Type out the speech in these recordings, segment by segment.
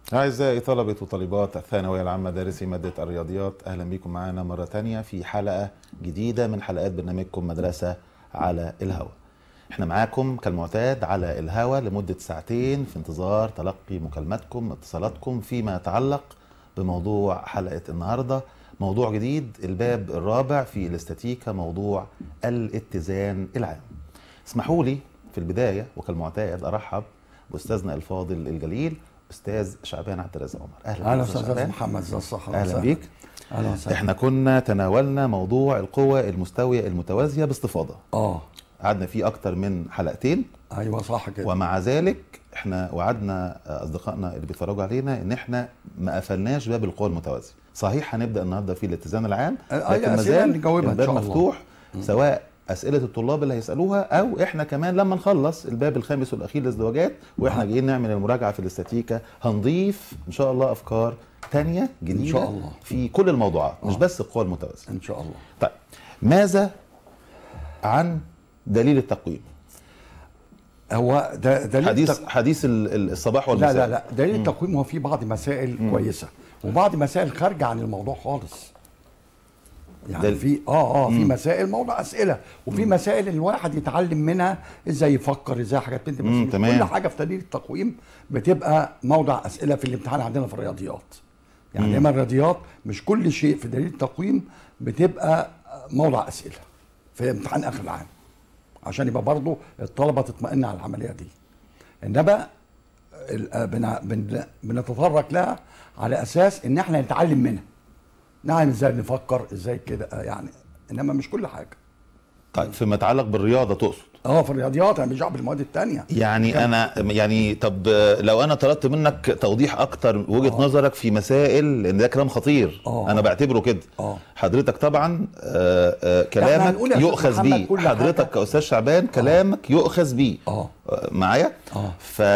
أعزائي طلبة وطالبات الثانوية العامة دارسي مادة الرياضيات أهلا بكم معنا مرة تانية في حلقة جديدة من حلقات برنامجكم مدرسة على الهواء احنا معاكم كالمعتاد على الهواء لمدة ساعتين في انتظار تلقي مكالماتكم اتصالاتكم فيما يتعلق بموضوع حلقة النهاردة موضوع جديد الباب الرابع في الاستاتيكا موضوع الاتزان العام اسمحوا لي في البداية وكالمعتاد أرحب بأستاذنا الفاضل الجليل استاذ شعبان عبد الرازق عمر اهلا اهلا استاذ محمد ازي الصحه اهلا بيك اهلا وسهلا احنا كنا تناولنا موضوع القوى المستويه المتوازيه باستفاضه اه قعدنا فيه اكتر من حلقتين ايوه صح كده ومع ذلك احنا وعدنا اصدقائنا اللي بيتفرجوا علينا ان احنا ما قفلناش باب القوى المتوازيه صحيح هنبدا النهارده في الاتزان العام آه، لكن أي ما أسئلة زال نجاوبها إن الباب شاء الله. مفتوح سواء اسئله الطلاب اللي هيسالوها او احنا كمان لما نخلص الباب الخامس والاخير للازدواجات واحنا جايين نعمل المراجعه في الاستاتيكا هنضيف ان شاء الله افكار تانية جديده إن شاء الله. في كل الموضوعات مش بس القوى المتوازيه ان شاء الله طيب ماذا عن دليل التقويم هو ده دليل حديث التق... حديث ال- ال- الصباح لا والمساء لا لا دليل التقويم هو فيه بعض مسائل كويسه وبعض مسائل خارجه عن الموضوع خالص يعني دل- في اه اه في مسائل موضوع اسئله وفي مسائل الواحد يتعلم منها ازاي يفكر ازاي حاجات من دي بس مم، مش تمام. كل حاجه في دليل التقويم بتبقى موضع اسئله في الامتحان عندنا في الرياضيات يعني دايما الرياضيات مش كل شيء في دليل التقويم بتبقى موضع اسئله في امتحان اخر العام عشان يبقى برضه الطلبه تطمئن على العمليه دي انما ال- آه، بن- بن- بنتطرق لها على اساس ان احنا نتعلم منها نعلم ازاي نفكر ازاي كده آه، يعني انما مش كل حاجه طيب فيما يتعلق بالرياضه تقصد اه في الرياضيات انا مش دعوه بالمواد الثانيه يعني انا يعني طب لو انا طلبت منك توضيح اكتر وجهه آه. نظرك في مسائل لان ده كلام خطير آه. انا بعتبره كده آه. حضرتك طبعا آه، آه، كلامك هنقول يا أستاذ يؤخذ محمد بيه كل حضرتك حاجة. كاستاذ شعبان كلامك يؤخذ بيه اه آه، معايا آه.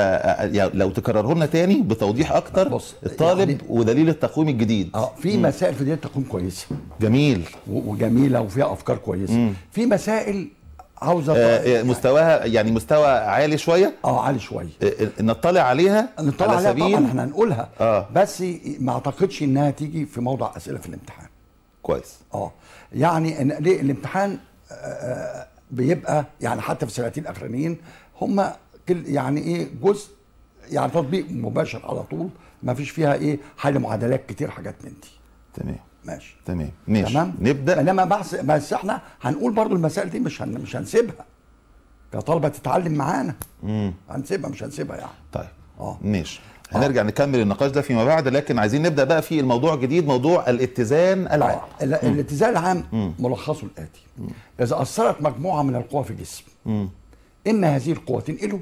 فلو تكرره لنا تاني بتوضيح اكتر بص، الطالب يعني- ودليل التقويم الجديد اه في مسائل في دي تكون كويسه جميل و- وجميله وفيها افكار كويسه في مسائل عاوزه آه، آه، مستواها يعني مستوى عالي شويه اه عالي شويه آه، آه، نطلع عليها نطلع على عليها سبيل طبعا احنا هنقولها آه. بس ي- ما اعتقدش انها تيجي في موضع اسئله في الامتحان كويس اه يعني إن ليه الامتحان آه، آه، بيبقى يعني حتى في السنتين الاخرانيين هم كل يعني ايه جزء يعني تطبيق مباشر على طول ما فيش فيها ايه حل معادلات كتير حاجات من دي تمام ماشي تمام ماشي تمام نبدا انما بحث بس احنا هنقول برضو المسائل دي مش هن مش هنسيبها كطلبه تتعلم معانا مم. هنسيبها مش هنسيبها يعني طيب اه ماشي هنرجع نكمل النقاش ده فيما بعد لكن عايزين نبدا بقى في الموضوع الجديد موضوع الاتزان العام آه. ال- الاتزان العام ملخصه الاتي اذا اثرت مجموعه من القوى في الجسم مم. اما هذه القوه تنقله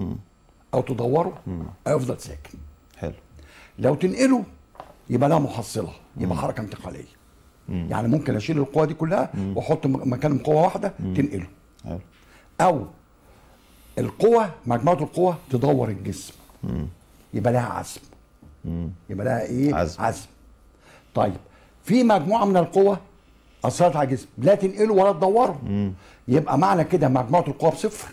او تدوره او يفضل ساكن حلو لو تنقله يبقى لها محصله يبقى حركه انتقاليه يعني ممكن اشيل القوه دي كلها واحط م- مكانهم قوه واحده تنقله حلو او القوة مجموعة القوى تدور الجسم يبقى لها عزم يبقى لها ايه عزم. عزم طيب في مجموعة من القوى أثرت على الجسم لا تنقله ولا تدوره يبقى معنى كده مجموعة القوى بصفر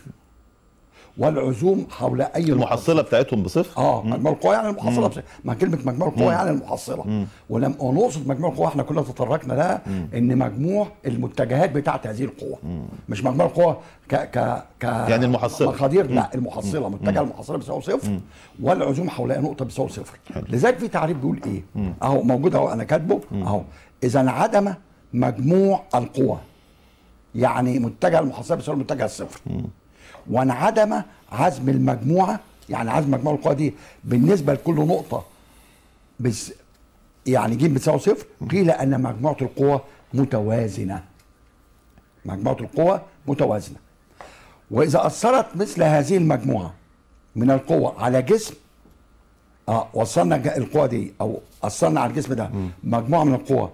والعزوم حول أي نقطة المحصله بتاعتهم بصفر اه مجموع القوى يعني المحصله بصفر ما كلمه مجموع القوى يعني المحصله ولم ونقصد مجموع القوى احنا كلنا تطرقنا لها ان مجموع المتجهات بتاعت هذه القوى مش مجموع القوى ك ك ك يعني المحصلة. مقادير لا المحصله متجه المحصله بيساوي صفر والعزوم حول اي نقطه بيساوي صفر لذلك في تعريف بيقول ايه اهو موجود اهو انا كاتبه اهو اذا انعدم مجموع القوى يعني متجه المحصله بيساوي متجه الصفر وانعدم عزم المجموعه يعني عزم مجموع القوى دي بالنسبه لكل نقطه بس يعني ج بتساوي صفر قيل ان مجموعه القوى متوازنه مجموعه القوى متوازنه واذا اثرت مثل هذه المجموعه من القوى على جسم اه وصلنا ج- القوى دي او اثرنا على الجسم ده مجموعه من القوى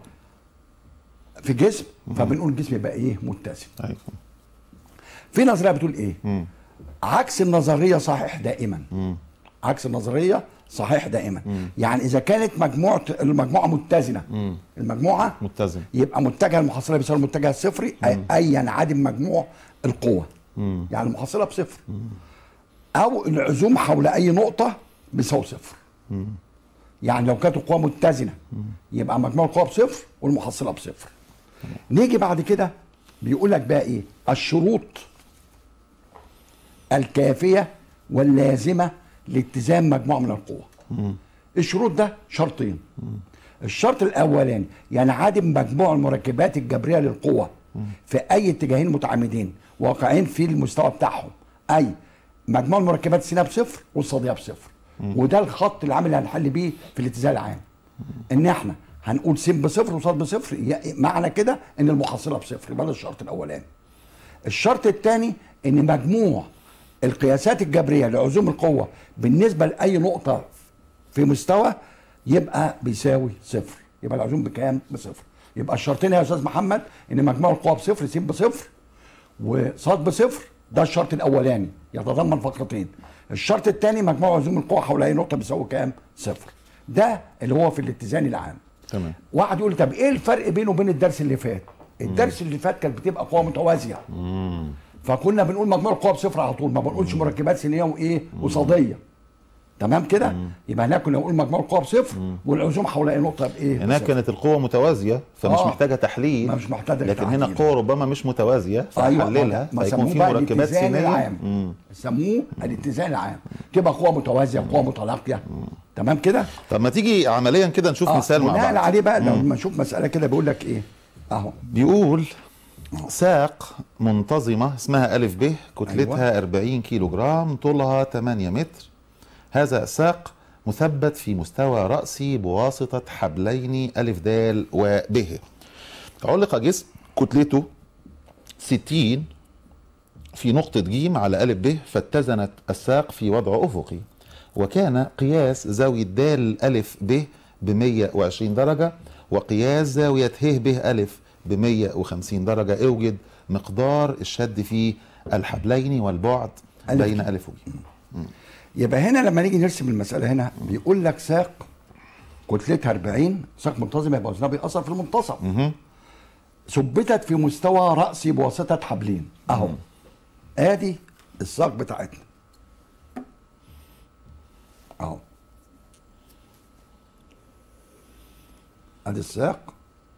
في جسم فبنقول الجسم يبقى ايه متزن ايوه في نظريه بتقول ايه عكس النظريه صحيح دائما عكس النظريه صحيح دائما يعني اذا كانت مجموعه المجموعه متزنه المجموعه متزن يبقى متجه المحصله بيساوي المتجه الصفري أي- اي ينعدم مجموع القوه يعني المحصله بصفر او العزوم حول اي نقطه بيساوي صفر يعني لو كانت القوه متزنه يبقى مجموع القوى بصفر والمحصله بصفر نيجي بعد كده بيقول لك بقى ايه الشروط الكافيه واللازمه لاتزان مجموعه من القوى الشروط ده شرطين الشرط الاولاني ينعدم مجموع المركبات الجبريه للقوى في اي اتجاهين متعامدين واقعين في المستوى بتاعهم اي مجموع المركبات السينيه بصفر والصاديه بصفر وده الخط العام اللي هنحل بيه في الاتزان العام ان احنا هنقول س بصفر وصاد بصفر ي- معنى كده ان المحصله بصفر يبقى ده الشرط الاولاني الشرط الثاني ان مجموع القياسات الجبريه لعزوم القوه بالنسبه لاي نقطه في مستوى يبقى بيساوي صفر يبقى العزوم بكام بصفر يبقى الشرطين يا استاذ محمد ان مجموع القوى بصفر س بصفر وصاد بصفر ده الشرط الاولاني يتضمن فقرتين الشرط الثاني مجموع عزوم القوى حول اي نقطه بيساوي كام صفر ده اللي هو في الاتزان العام تمام واحد يقول طب ايه الفرق بينه وبين الدرس اللي فات الدرس اللي فات كانت بتبقى قوى متوازيه فكنا بنقول مجموع القوى بصفر على طول ما بنقولش مركبات سينيه وايه وصاديه تمام كده يبقى هناك كنا بنقول مجموع القوى بصفر والعزوم حول اي نقطه بايه هناك بصفر. كانت القوة متوازية فمش آه. محتاجة تحليل ما مش محتاجة لكن هنا تحليل. القوة ربما مش متوازية فحللها ما فيكون سموه في بقى مركبات الاتزان سينية العام مم. سموه الاتزان العام تبقى قوه متوازيه قوه متلاقيه تمام كده طب ما تيجي عمليا كده نشوف آه، مثال مع بناء بعض عليه بقى لما نشوف مساله كده بيقول لك ايه اهو بيقول ساق منتظمة اسمها ألف ب كتلتها أيوة. 40 كيلو جرام طولها 8 متر هذا الساق مثبت في مستوى رأسي بواسطة حبلين ألف د وب علق جسم كتلته 60 في نقطة ج على ألف ب فاتزنت الساق في وضع أفقي وكان قياس زاوية د ألف ب ب 120 درجة وقياس زاوية ه ب ألف ب 150 درجة اوجد مقدار الشد في الحبلين والبعد ألف. بين ألف وج يبقى هنا لما نيجي نرسم المساله هنا بيقول لك ساق كتلتها 40 ساق منتظم يبقى وزنها بيأثر في المنتصف ثبتت في مستوى رأسي بواسطة حبلين اهو ادي الساق بتاعتنا اهو ادي الساق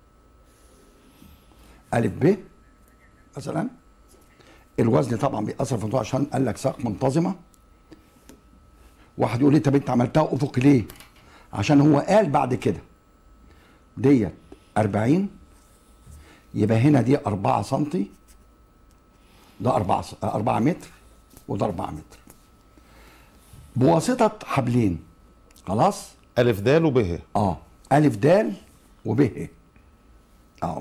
الف ب مثلا الوزن طبعا بيأثر في الموضوع عشان قال لك ساق منتظمه واحد يقول لي طب انت عملتها افق ليه؟ عشان هو قال بعد كده ديت 40 يبقى هنا دي 4 سم ده 4 س- 4 متر وده 4 متر بواسطة حبلين خلاص؟ ألف د وب اه ألف د وب ه اهو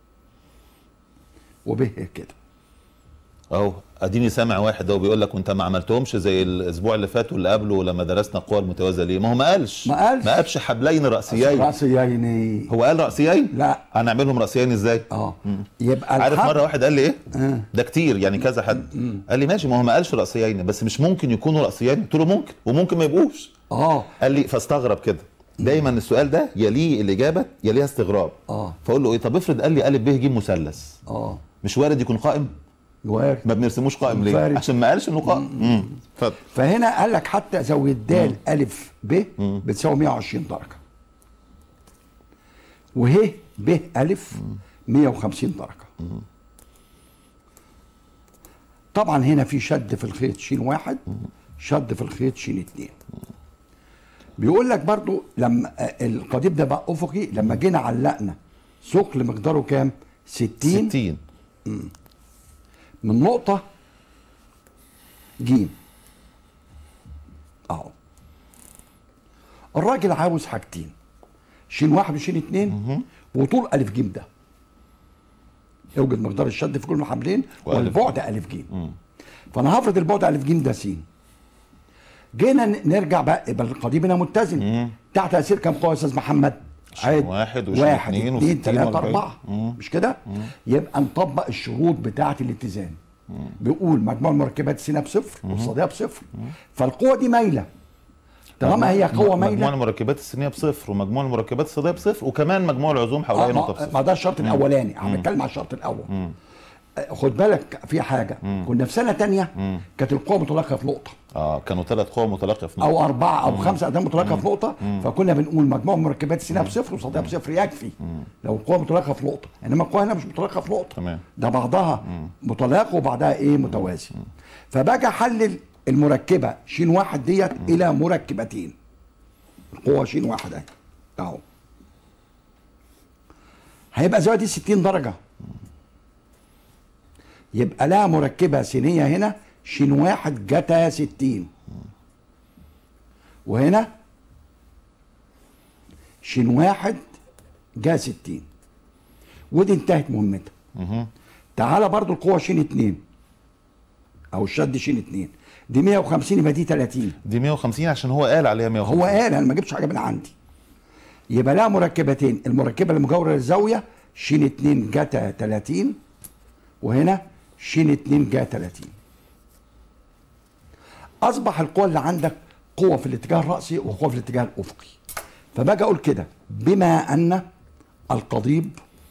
وب ه كده اهو اديني سامع واحد اهو بيقول لك وانت ما عملتهمش زي الاسبوع اللي فات واللي قبله لما درسنا القوى المتوازيه ليه؟ ما هو ما قالش ما قالش. ما قالش حبلين راسيين رأسيين هو قال راسيين؟ لا. هنعملهم راسيين ازاي؟ اه يبقى عارف الحبل- مره واحد قال لي ايه؟ آه. ده كتير يعني كذا حد قال لي ماشي ما هو ما قالش راسيين بس مش ممكن يكونوا راسيين قلت له ممكن وممكن ما يبقوش اه قال لي فاستغرب كده دايما السؤال ده يليه الاجابه يليها استغراب اه فاقول له ايه طب افرض قال لي الف ب ج مثلث اه مش وارد يكون قائم وارد ما بنرسموش قائم ليه فارد. عشان ما قالش انه قائم امم اتفضل فهنا قال لك حتى زاويه د الف ب بتساوي 120 درجه وه ب الف 150 درجه طبعا هنا في شد في الخيط ش واحد شد في الخيط ش اتنين بيقول لك برضو لما آه، القضيب ده بقى افقي لما جينا علقنا ثقل مقداره كام 60 60 من نقطة جيم اهو الراجل عاوز حاجتين شين واحد وشين اتنين وطول ألف جيم ده يوجد مقدار الشد في كل الحبلين وألف. والبعد ألف جيم فأنا هفرض البعد ألف جيم ده س جينا ن- نرجع بقى يبقى القضيب هنا متزن تحت تأثير كام قوة يا أستاذ محمد؟ شين عد. واحد وشين واحد اتنين اتنين وستين تلاتة وأربعين. أربعة مم. مش كده؟ يبقى نطبق الشروط بتاعة الاتزان بيقول مجموع المركبات السينة بصفر والصادية بصفر فالقوة دي مايلة طالما هي قوة مجموع مايلة المركبات السينيه بصفر ومجموع المركبات الصاديه بصفر وكمان مجموع العزوم حوالين آه، نقطه ما- بصفر ما ده الشرط الاولاني احنا بنتكلم على الشرط الاول خد بالك في حاجه كنا في سنه تانية كانت القوه متلاقيه في نقطه اه كانوا ثلاث قوى متلاقيه في نقطة. او اربعه او خمسه اقدام متلاقيه في نقطه فكنا بنقول مجموع مركبات السيناء بصفر وصادها بصفر يكفي لو القوه متلاقيه في نقطه انما القوه هنا مش متلاقيه في نقطه تمام. ده بعضها متلاقي وبعضها ايه متوازي فباجي احلل المركبه ش واحد ديت الى مركبتين القوه ش واحد اهي اهو هيبقى الزاويه دي 60 درجه يبقى لها مركبه سينيه هنا ش واحد جتا 60 وهنا ش واحد جا 60 ودي انتهت مهمتها تعالى برضو القوه ش 2 او الشد ش 2 دي 150 يبقى دي 30 دي 150 عشان هو قال عليها 150 هو قال انا ما جبتش حاجه من عندي يبقى لها مركبتين المركبه المجاوره للزاويه ش 2 جتا 30 وهنا ش 2 جا 30 اصبح القوه اللي عندك قوه في الاتجاه الراسي وقوه في الاتجاه الافقي فباجي اقول كده بما ان القضيب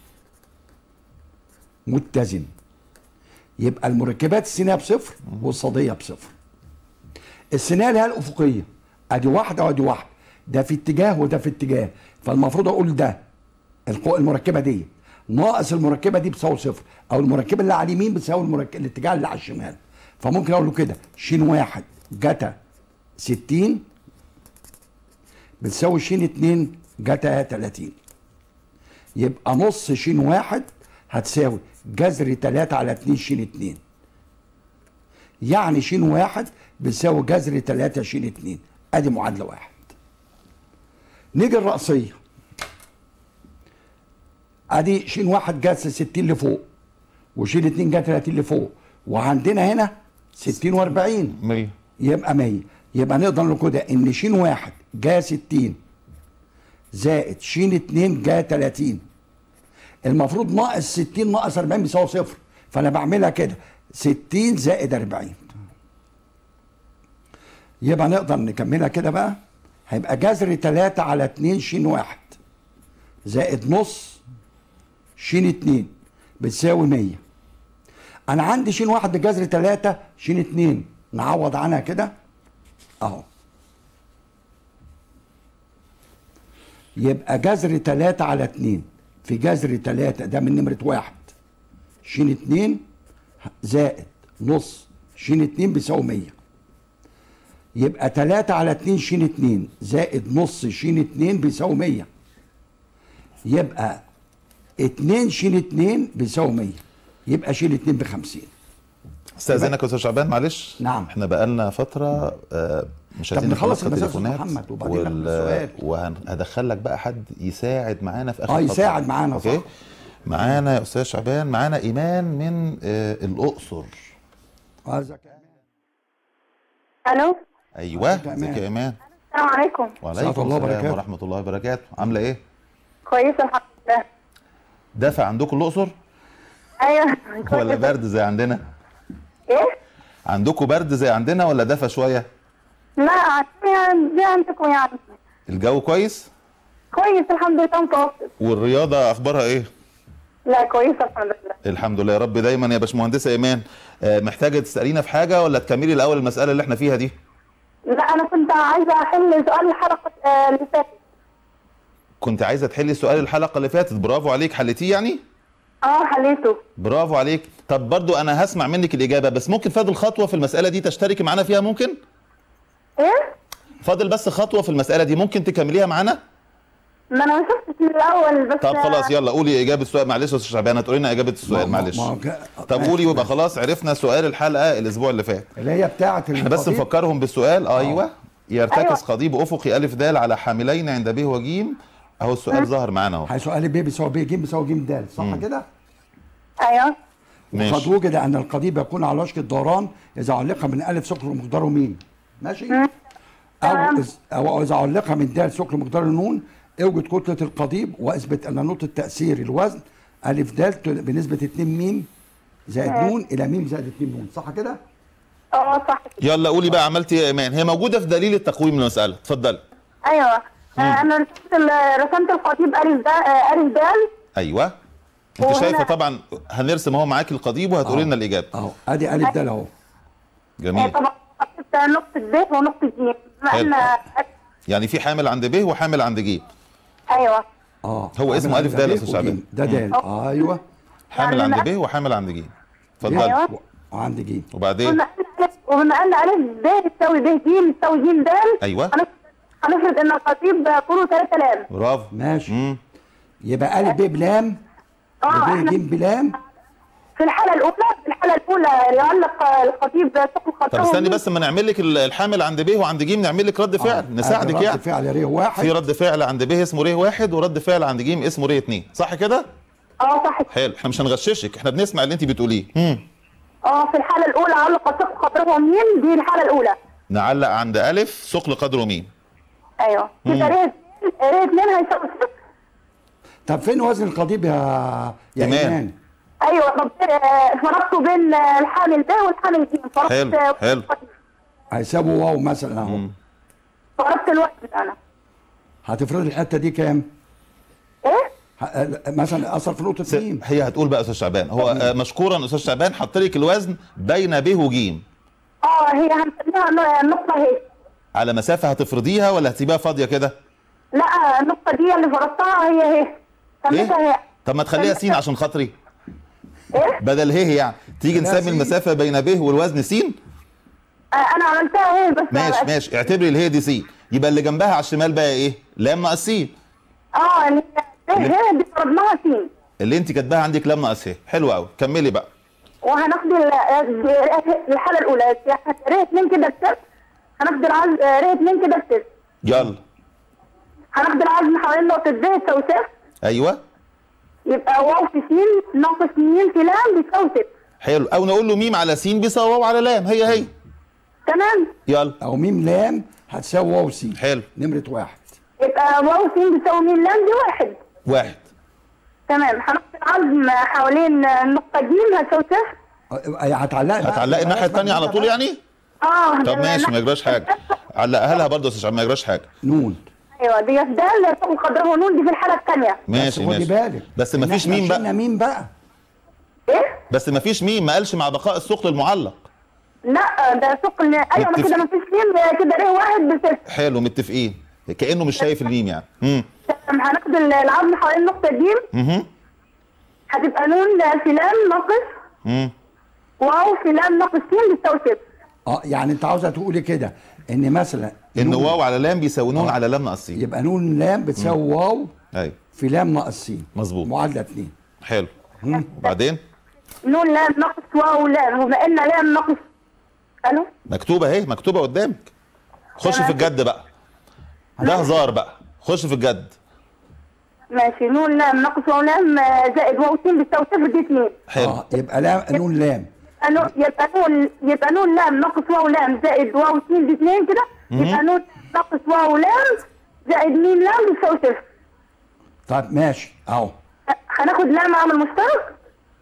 متزن يبقى المركبات السينيه بصفر والصاديه بصفر السينيه اللي هي الافقيه ادي واحده وادي واحده ده في اتجاه وده في اتجاه فالمفروض اقول ده القوة المركبه دي ناقص المركبه دي بتساوي صفر او المركبه اللي على اليمين بتساوي المركب الاتجاه اللي على الشمال فممكن اقول له كده ش واحد جتا 60 بتساوي ش 2 جتا 30 يبقى نص ش واحد هتساوي جذر 3 على 2 ش 2 يعني ش واحد بتساوي جذر 3 ش 2 ادي معادله واحد نيجي الرأسية ادي ش واحد جت 60 لفوق وش 2 جت 30 لفوق وعندنا هنا 60 و40 100 يبقى 100 يبقى نقدر نقول كده ان ش واحد جا 60 زائد ش 2 جا 30 المفروض ناقص 60 ناقص 40 بيساوي صفر فانا بعملها كده 60 زائد 40 يبقى نقدر نكملها كده بقى هيبقى جذر 3 على 2 ش واحد زائد نص ش 2 بتساوي 100 انا عندي ش واحد بجذر 3 ش 2 نعوض عنها كده اهو يبقى جذر 3 على 2 في جذر 3 ده من نمرة واحد ش 2 زائد نص ش 2 بيساوي 100 يبقى 3 على 2 ش 2 زائد نص ش 2 بيساوي 100 يبقى 2 ش 2 بيساوي 100 يبقى ش 2 ب 50 استاذنك يا استاذ شعبان معلش نعم. احنا بقالنا فتره آه، مش طب عايزين نخلص نخلص المسافة التليفونات محمد وبعدين ناخد السؤال. وهدخل لك بقى حد يساعد معانا في اخر اه خطوة. يساعد معانا اوكي صح. معانا يا استاذ شعبان معانا ايمان من آه، الاقصر اه ذكاء. الو ايوه ازيك يا ازيك يا ايمان السلام عليكم وعليكم ورحمة الله السلام وبركاته. ورحمه الله وبركاته عامله ايه كويسه الحمد لله دافع عندكم الاقصر ايوه ولا كويسة. برد زي عندنا ايه عندكم برد زي عندنا ولا دافى شويه لا يعني زي عندكم يعني الجو كويس كويس الحمد لله متوسط والرياضه اخبارها ايه لا كويسه الحمد لله الحمد لله يا رب دايما يا باشمهندسه ايمان آه، محتاجه تسالينا في حاجه ولا تكملي الاول المساله اللي احنا فيها دي لا انا كنت عايزه احل سؤال الحلقه آه، اللي فاتت كنت عايزه تحلي سؤال الحلقه اللي فاتت برافو عليك حليتيه يعني اه حليته برافو عليك طب برضو انا هسمع منك الاجابه بس ممكن فاضل خطوه في المساله دي تشتركي معانا فيها ممكن ايه فاضل بس خطوه في المساله دي ممكن تكمليها معانا ما انا ما شفتش من الاول بس طب خلاص يلا قولي اجابه السؤال معلش يا استاذ شعبان هتقولي لنا اجابه السؤال ما- معلش ما هو جا- طب ماشي، قولي ويبقى ماشي. خلاص عرفنا سؤال الحلقه الاسبوع اللي فات اللي هي بتاعه احنا بس نفكرهم بالسؤال ايوه يرتكز أيوة. قضيب افقي الف د على حاملين عند ب وج اهو السؤال ظهر معانا اهو حيث ا ب بيساوي ب ج بيساوي ج د صح كده؟ ايوه ماشي. وقد وجد ان القضيب يكون على وشك الدوران اذا علق من الف سكر مقداره مين؟ ماشي؟ او إذ- او اذا علق من د سكر مقدار النون اوجد كتله القضيب واثبت ان نقطه تاثير الوزن الف د بنسبه 2 ميم زائد نون الى ميم زائد 2 نون صح كده؟ اه صح يلا قولي بقى عملتي ايه يا ايمان هي موجوده في دليل التقويم المساله اتفضلي ايوه آه، انا رسمت ال- رسمت القضيب الف دا آه، الف دال ايوه انت وهنا- شايفه طبعا هنرسم اهو معاكي القضيب وهتقولي لنا الاجابه اهو ادي الف ده اهو آه، جميل طبعا حطيت نقطة ب ونقطة ج بما حلو. ان يعني في حامل عند ب وحامل عند ج ايوه اه هو اسمه عامل ألف دال يا ب أستاذ شعبان. وجيم. ده دال ايوه حامل يعني عند أنا- ب وحامل عند ج اتفضل أيوة. وعند جيم وبعدين وبما ان وبما ان الف ب تساوي ب ج تساوي ج د أيوة. هنف- هنفرض ان الخطيب كله ثلاثة لام برافو ماشي مم. يبقى الف ب بلام اه وب احنا جيم بلام في الحالة الأولى في الحالة الأولى يعلق الخطيب سوق الخطيب طب استني بس ما نعمل لك ال- الحامل عند ب وعند ج نعمل لك رد فعل آه، نساعدك أدي يعني رد فعل ريه واحد في رد فعل عند ب اسمه ر واحد ورد فعل عند ج اسمه ر اتنين صح كده؟ اه صح حلو احنا مش هنغششك احنا بنسمع اللي انت بتقوليه مم. اه في الحالة الأولى علق سوق خطيبه ميم دي الحالة الأولى نعلق عند الف ثقل قدره ميم أيوه كده ريت ريت اتنين هيساوي صفر طب فين وزن القضيب يا يا إيمان. ايمان أيوه طب آه، فرقته بين آه، الحامل ب والحامل ج فرقت حلو، آه، حلو. الخطيب. هيساوي واو مثلا اهو فرقت الوزن أنا هتفرض الحته دي كام إيه؟ ه- مثلا اثر في نقطه س- ميم هي هتقول بقى استاذ شعبان هو آه، مشكورا استاذ شعبان حط لك الوزن بين ب وج اه هي هنسميها النقطة هي على مسافه هتفرضيها ولا هتسيبها فاضيه كده؟ لا النقطة دي اللي فرضتها هي هي سميتها ايه؟ هي طب ما تخليها س عشان خاطري ايه؟ بدل ه يعني تيجي خليها نسمي س. المسافه بين ب والوزن س آه، انا عملتها هي بس ماشي ماشي اعتبري الهي دي س يبقى اللي جنبها على الشمال بقى ايه؟ لام ناقص س اه اللي هي هي دي فرضناها سين اللي انت كاتباها عندك لام ناقص ه حلو قوي كملي بقى وهناخد ال- ال- الحالة الأولى ريه اتنين كده بصفر هناخد العزم ريه اتنين كده بصفر يلا هناخد العزم حوالين نقطة ب تساوي صفر ايوه يبقى واو في س ناقص ميم في لام بتساوي صفر حلو او نقول له ميم على س بيساوي واو على لام هي هي تمام يلا او ميم لام هتساوي واو سي حلو نمره واحد يبقى واو س بتساوي ميم لام دي واحد واحد تمام هناخد العزم حوالين النقطة ج هتساوي صفر أه، هتعلقي بقى- هتعلقي الناحيه الثانيه على طول يعني؟ اه طب ماشي ما يجراش حاجه علقها لها برضه يا استاذ شعبان، ما يجراش حاجه نون ايوه دي ده فوق القدر ونون دي في الحالة الثانية ماشي بس خدي ماشي بالك بس ما إن فيش إحنا ميم شلنا بقى ميم بقى ايه؟ بس ما فيش ميم ما قالش مع بقاء الثقل المعلق لا ده سوق ال- ايوه ما متفق. كده ما فيش ميم كده ريه واحد بصفر حلو متفقين كانه مش شايف الميم يعني امم تمام هناخد ال- العظم حوالين النقطة ج اها هتبقى نون في لام ناقص امم واو في لام ناقص س بتساوي صفر اه يعني انت عاوزه تقولي كده ان مثلا ان نون- واو على لام بيساوي نون على لام ناقص س يبقى نون لام بتساوي واو ايوه في لام ناقص س مظبوط. معادله اتنين حلو وبعدين نون لام ناقص واو لام وبما ان لام ناقص الو مكتوبه اهي مكتوبه قدامك خش تمام. في الجد بقى ده هزار بقى خش في الجد ماشي نون لام ناقص واو لام آه، زائد واو س بتساوي صفر دي اتنين حلو اه يبقى لام نون لام يبقى نون- يبقى نون يبقى نون لام ناقص واو لام زائد واو س دي اتنين كده يبقى نون ناقص واو لام زائد ميم لام بتساوي صفر طيب ماشي اهو هناخد لام عامل مشترك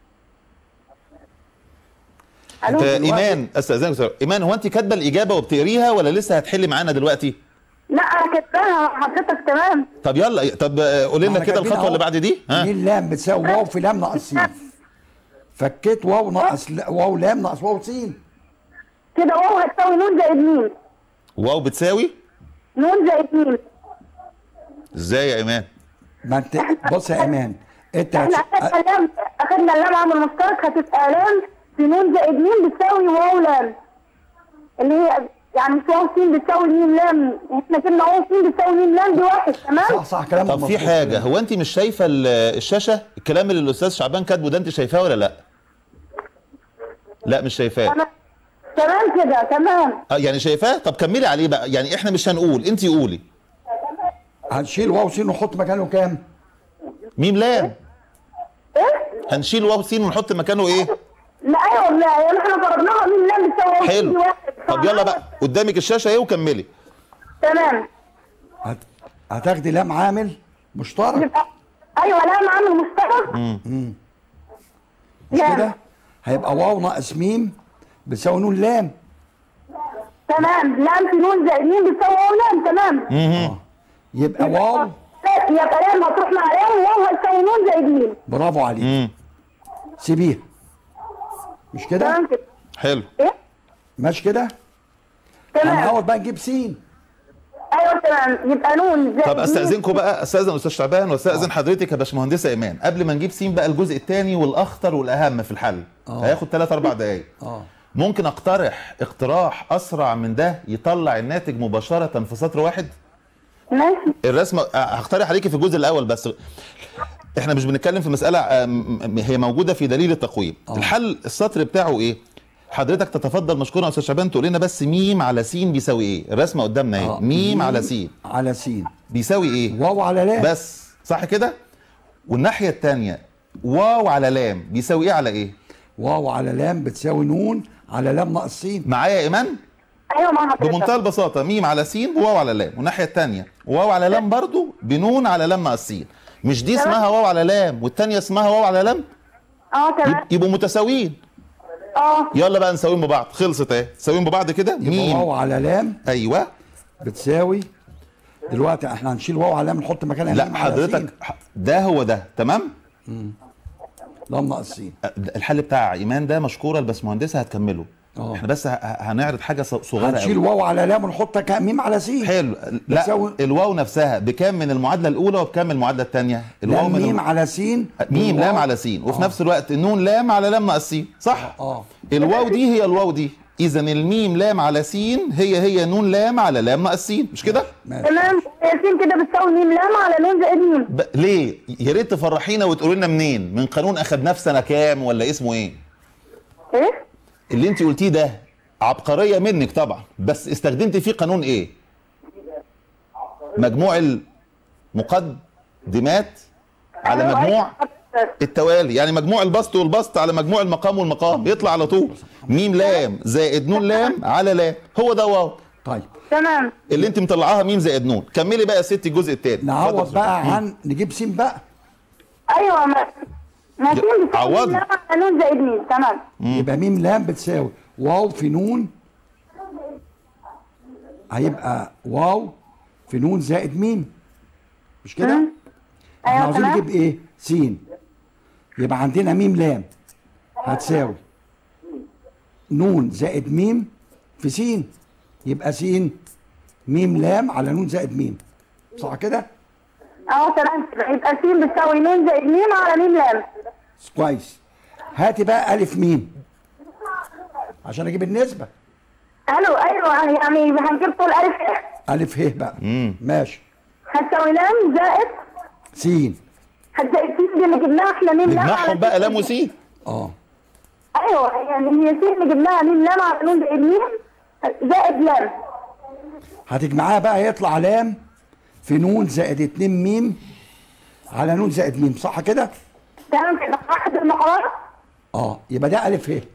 الو آه، ايمان استاذنك سؤال. ايمان هو انت كاتبه الاجابه وبتقريها ولا لسه هتحلي معانا دلوقتي لا انا كاتباها حضرتك تمام طب يلا طب آه، قولي لنا احنا كده كاتبين الخطوه أهو. اللي بعد دي ها مين لام بتساوي واو في لام ناقص س فكيت واو ناقص ل- واو لام ناقص واو س كده واو هتساوي نون زائد ميم واو بتساوي نون زائد ميم ازاي يا ايمان ما انت بص يا ايمان انت احنا هتش... اخدنا لام اخدنا اللام عامل مشترك هتبقى لام في نون زائد ميم بتساوي واو لام اللي هي يعني مش واو س بتساوي ميم لام احنا كنا واو س بتساوي ميم لام دي واحد تمام صح صح كلام طب في حاجه هو انت مش شايفه ال- الشاشه الكلام اللي الاستاذ شعبان كاتبه ده انت شايفاه ولا لا لا مش شايفاه تمام تمام كده تمام اه يعني شايفاه طب كملي عليه بقى يعني احنا مش هنقول انت قولي هنشيل واو س ونحط مكانه كام؟ ميم لام ايه؟ هنشيل واو سين ونحط مكانه ايه لا ايوه لا يعني احنا فرضناها ميم لام بتساوي واو س دي حلو واحد طب يلا بقى قدامك الشاشه ايه وكملي تمام هت... هتاخدي لام عامل مشترك يبقى ايوه لام عامل مشترك مش لام. كده؟ هيبقى واو ناقص ميم بتساوي نون لام تمام لام في نون زائد ميم بتساوي واو لام تمام اه يبقى واو لا يبقى لام هتروح مع لام واو هتساوي نون زائد ميم برافو عليك امم سيبيها مش كده تمام كده حلو ايه ماشي كده تمام هنحاول بقى نجيب سين ايوه تمام يبقى نون زائد طب ميم. استاذنكم بقى استاذن استاذ شعبان واستاذن حضرتك يا باشمهندسه ايمان قبل ما نجيب سين بقى الجزء الثاني والاخطر والاهم في الحل آه. هياخد 3 4 دقائق اه ممكن اقترح اقتراح اسرع من ده يطلع الناتج مباشره في سطر واحد ماشي الرسمه آه، هقترح عليكي في الجزء الاول بس احنا مش بنتكلم في مساله آه، م- م- هي موجوده في دليل التقويم آه. الحل السطر بتاعه ايه حضرتك تتفضل مشكورا يا استاذ شعبان تقول لنا بس ميم على س بيساوي ايه الرسمه قدامنا اهي آه. ميم على س على سين بيساوي ايه واو على لام بس صح كده والناحيه الثانيه واو على لام بيساوي ايه على ايه واو على لام بتساوي نون على لام ناقص سين معايا يا ايمان ايوه مع حضرتك بمنتهى البساطه ميم على س بواو على لام والناحيه الثانيه واو على لام برضو بنون على لام ناقص س مش دي اسمها واو على لام والثانيه اسمها واو على لام اه تمام يب- يبقوا متساويين اه يلا بقى نساويهم ببعض خلصت اهي نساويهم ببعض كده يبقى واو ميم على لام ايوه بتساوي دلوقتي احنا هنشيل واو على لام نحط مكانها لا ميم على حضرتك سين. ح- ده هو ده تمام لام ناقص سين أ- الحل بتاع ايمان ده مشكوره الباشمهندسه هتكمله آه. احنا بس ه- ه- هنعرض حاجه ص- صغيره هنشيل قوي واو على لام ونحط كا- ميم على سين حلو لا بتساوي- الواو نفسها بكام من المعادله الاولى وبكام من المعادله الثانيه لا من ميم الم- على سين ميم والواو- لام على سين وفي آه. نفس الوقت نون لام على لام ناقص سين صح اه الواو دي هي الواو دي اذا الميم لام على سين هي هي نون لام على لام ناقص سين مش كده ماشي تمام ياسين كده بتساوي ميم لام على نون زائد ميم ب... ليه يا ريت تفرحينا وتقولي لنا منين من قانون اخدناه في سنه كام ولا اسمه ايه ايه اللي انت قلتيه ده عبقريه منك طبعا بس استخدمت فيه قانون ايه مجموع المقدمات على أيوة، مجموع أيوة. التوالي يعني مجموع البسط والبسط على مجموع المقام والمقام يطلع على طول ميم لام زائد نون لام على لام هو ده واو طيب تمام اللي انت مطلعاها ميم زائد نون كملي بقى يا ستي الجزء الثاني نعوض بقى عن نجيب سين بقى ايوه ما ماشي بتساوي عوض. ميم لام على نون زائد ميم تمام يبقى ميم لام بتساوي واو في نون هيبقى واو في نون زائد ميم مش كده؟ مم. احنا أيوة عاوزين تمام. نجيب ايه؟ سين يبقى عندنا ميم لام هتساوي نون زائد ميم في سين يبقى سين ميم لام على نون زائد ميم صح كده؟ اه تمام كده. يبقى س بتساوي نون زائد ميم على ميم لام كويس هاتي بقى الف ميم عشان اجيب النسبه الو ايوه يعني هنجيب طول الف إيه؟ الف ه بقى ماشي هتساوي لام زائد سين هتزائد س دي اللي جبناها احنا ميم لام على نجمعهم بقى س. لام وسين اه ايوه يعني هي س اللي جبناها ميم لام على نون زائد ميم زائد لام هتجمعها بقى يطلع لام في نون زائد اتنين ميم على نون زائد ميم صح كده؟ تمام كده واحد المقرار اه يبقى ده الف ه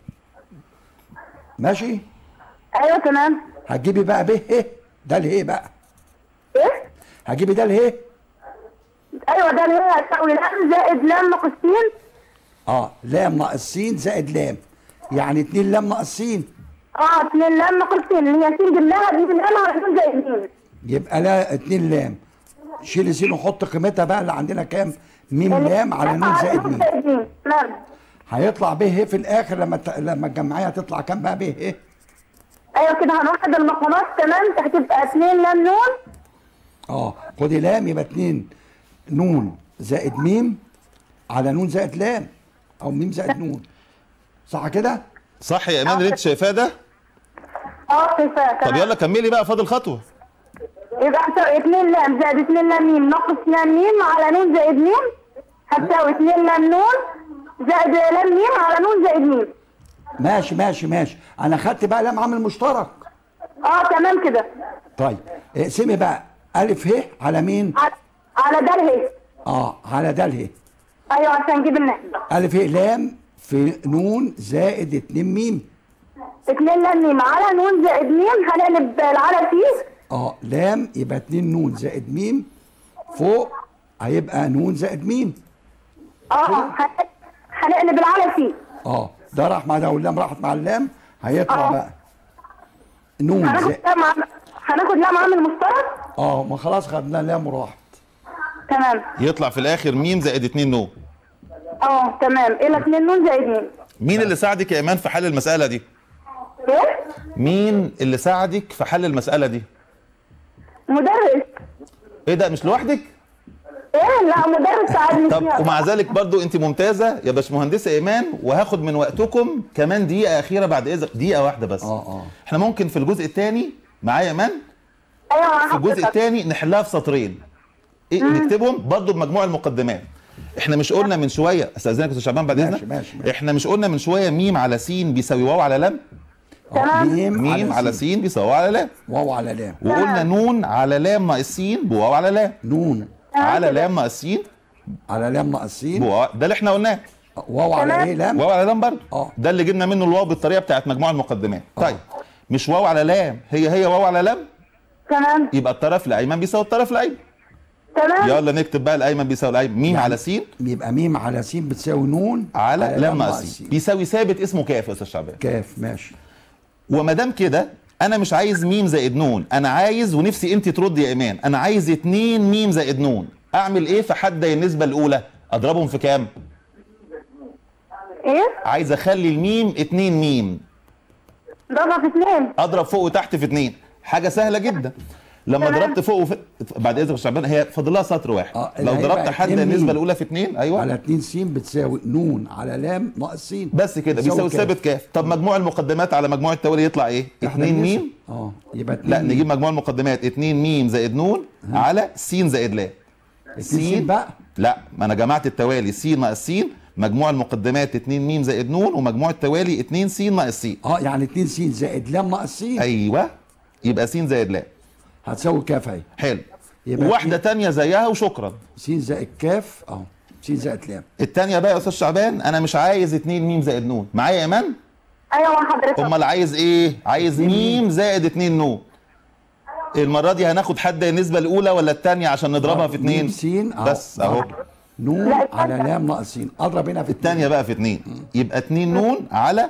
ماشي ايوه تمام هتجيبي بقى ب ه ده اله بقى ايه هتجيبي ده اله ايوه ده اللي هي هتساوي لام زائد لام ناقص س اه لام ناقص س زائد لام يعني اتنين لام ناقص س اه اتنين لام ناقص س اللي هي س جبناها دي لام على نون زائد ميم يبقى لا اتنين لام شيلي س وحط قيمتها بقى اللي عندنا كام ميم لام على نون زائد ميم زائد ميم تمام هيطلع ب ه في الاخر لما ت... لما تجمعيها تطلع كام بقى ب ه ايوه كده هنوحد المقامات تمام هتبقى اتنين لام نون اه خدي لام يبقى اتنين نون زائد ميم على نون زائد لام او ميم زائد نون صح كده صح يا ايمان اللي انت شايفاه ده اه شايفاه طب تمام يلا كملي بقى فاضل خطوه يبقى هتساوي اتنين لام زائد اتنين لام ميم ناقص لام ميم على نون زائد ميم هتساوي اتنين لام نون زائد لام ميم على نون زائد ميم ماشي ماشي ماشي انا خدت بقى لام عامل مشترك اه تمام كده طيب اقسمي بقى الف ه على مين على- على ده اهي اه على ده ه ايوه عشان نجيب النسبة الف ه لام في نون زائد اتنين ميم اتنين لام ميم على نون زائد ميم هنقلب العلى فيه اه لام يبقى اتنين نون زائد ميم فوق هيبقى نون زائد ميم اه هن- هنقلب العلى فيه اه ده راح مع ده واللام راحت مع اللام هيطلع آه. بقى نون هناخد زائد لام عم... هناخد لام عامل مشترك اه ما خلاص خدنا لام وراحت تمام يطلع في الاخر ميم زائد 2 نون اه تمام الى 2 نون زائد ميم مين اللي ساعدك يا ايمان في حل المساله دي ايه مين اللي ساعدك في حل المساله دي مدرس ايه ده مش لوحدك ايه لا مدرس ساعدني طب فيها ومع ذلك برضو انت ممتازه يا باشمهندسه ايمان وهاخد من وقتكم كمان دقيقه اخيره بعد اذن دقيقه واحده بس اه اه احنا ممكن في الجزء الثاني معايا يا ايمان ايوه مع في الجزء حضرتك. الثاني نحلها في سطرين إيه نكتبهم برضو بمجموع المقدمات احنا مش قلنا من شويه استاذنك يا استاذ شعبان بعد ماشي، اذنك ماشي، ماشي. احنا مش قلنا من شويه ميم على س بيساوي واو على لام تمام. ميم على س بيساوي واو على لام واو على لام وقلنا نون على لام ناقص س بواو على لام نون على لام ناقص س على لام ناقصين بواو ده اللي احنا قلناه واو على تمام. ايه لام واو على لام برضه اه. ده اللي جبنا منه الواو بالطريقه بتاعت مجموع المقدمات طيب مش واو على لام هي هي واو على لام تمام يبقى الطرف الايمن بيساوي الطرف الايمن تمام يلا نكتب بقى الايمن بيساوي الايمن ميم على س يبقى ميم على س بتساوي نون على لام ناقص ناقص س بيساوي ثابت اسمه كاف يا استاذ شعبان كاف ماشي وما دام كده انا مش عايز ميم زائد نون انا عايز ونفسي انت ترد يا ايمان انا عايز اتنين ميم زائد نون اعمل ايه في حد النسبه الاولى اضربهم في كام ايه عايز اخلي الميم اتنين ميم ضربة في اثنين اضرب فوق وتحت في اتنين حاجه سهله جدا لما تمام. ضربت فوق وف... بعد اذنك يا شعبان هي فاضل لها سطر واحد آه، لو هيبقى ضربت حد اتنين النسبه ميم. الاولى في اتنين ايوه على 2 س بتساوي نون على لام ناقص س بس كده بيساوي كاف. ثابت كاف طب مجموع المقدمات على مجموع التوالي يطلع ايه إحنا اتنين بنقسم. ميم اه يبقى اتنين لا ميم. نجيب مجموع المقدمات اتنين ميم زائد نون على س زائد لام اتنين س بقى لا ما انا جمعت التوالي س ناقص س مجموع المقدمات 2 ميم زائد نون ومجموع التوالي 2 س ناقص س اه يعني 2 س زائد لام ناقص س ايوه يبقى س زائد لام هتساوي كاف اهي حلو يبقى واحده تانية زيها وشكرا س زائد كاف اهو س زائد لام التانية بقى يا استاذ شعبان انا مش عايز 2 ميم زائد نون معايا يا ايمان ايوه مع حضرتك امال عايز ايه عايز ميم زائد 2 نون المره دي هناخد حد النسبه الاولى ولا الثانيه عشان نضربها في 2 ميم س أهو. بس اهو نون لا، على التالتة. لام ناقص س اضرب هنا في الثانيه بقى في 2 يبقى 2 نون على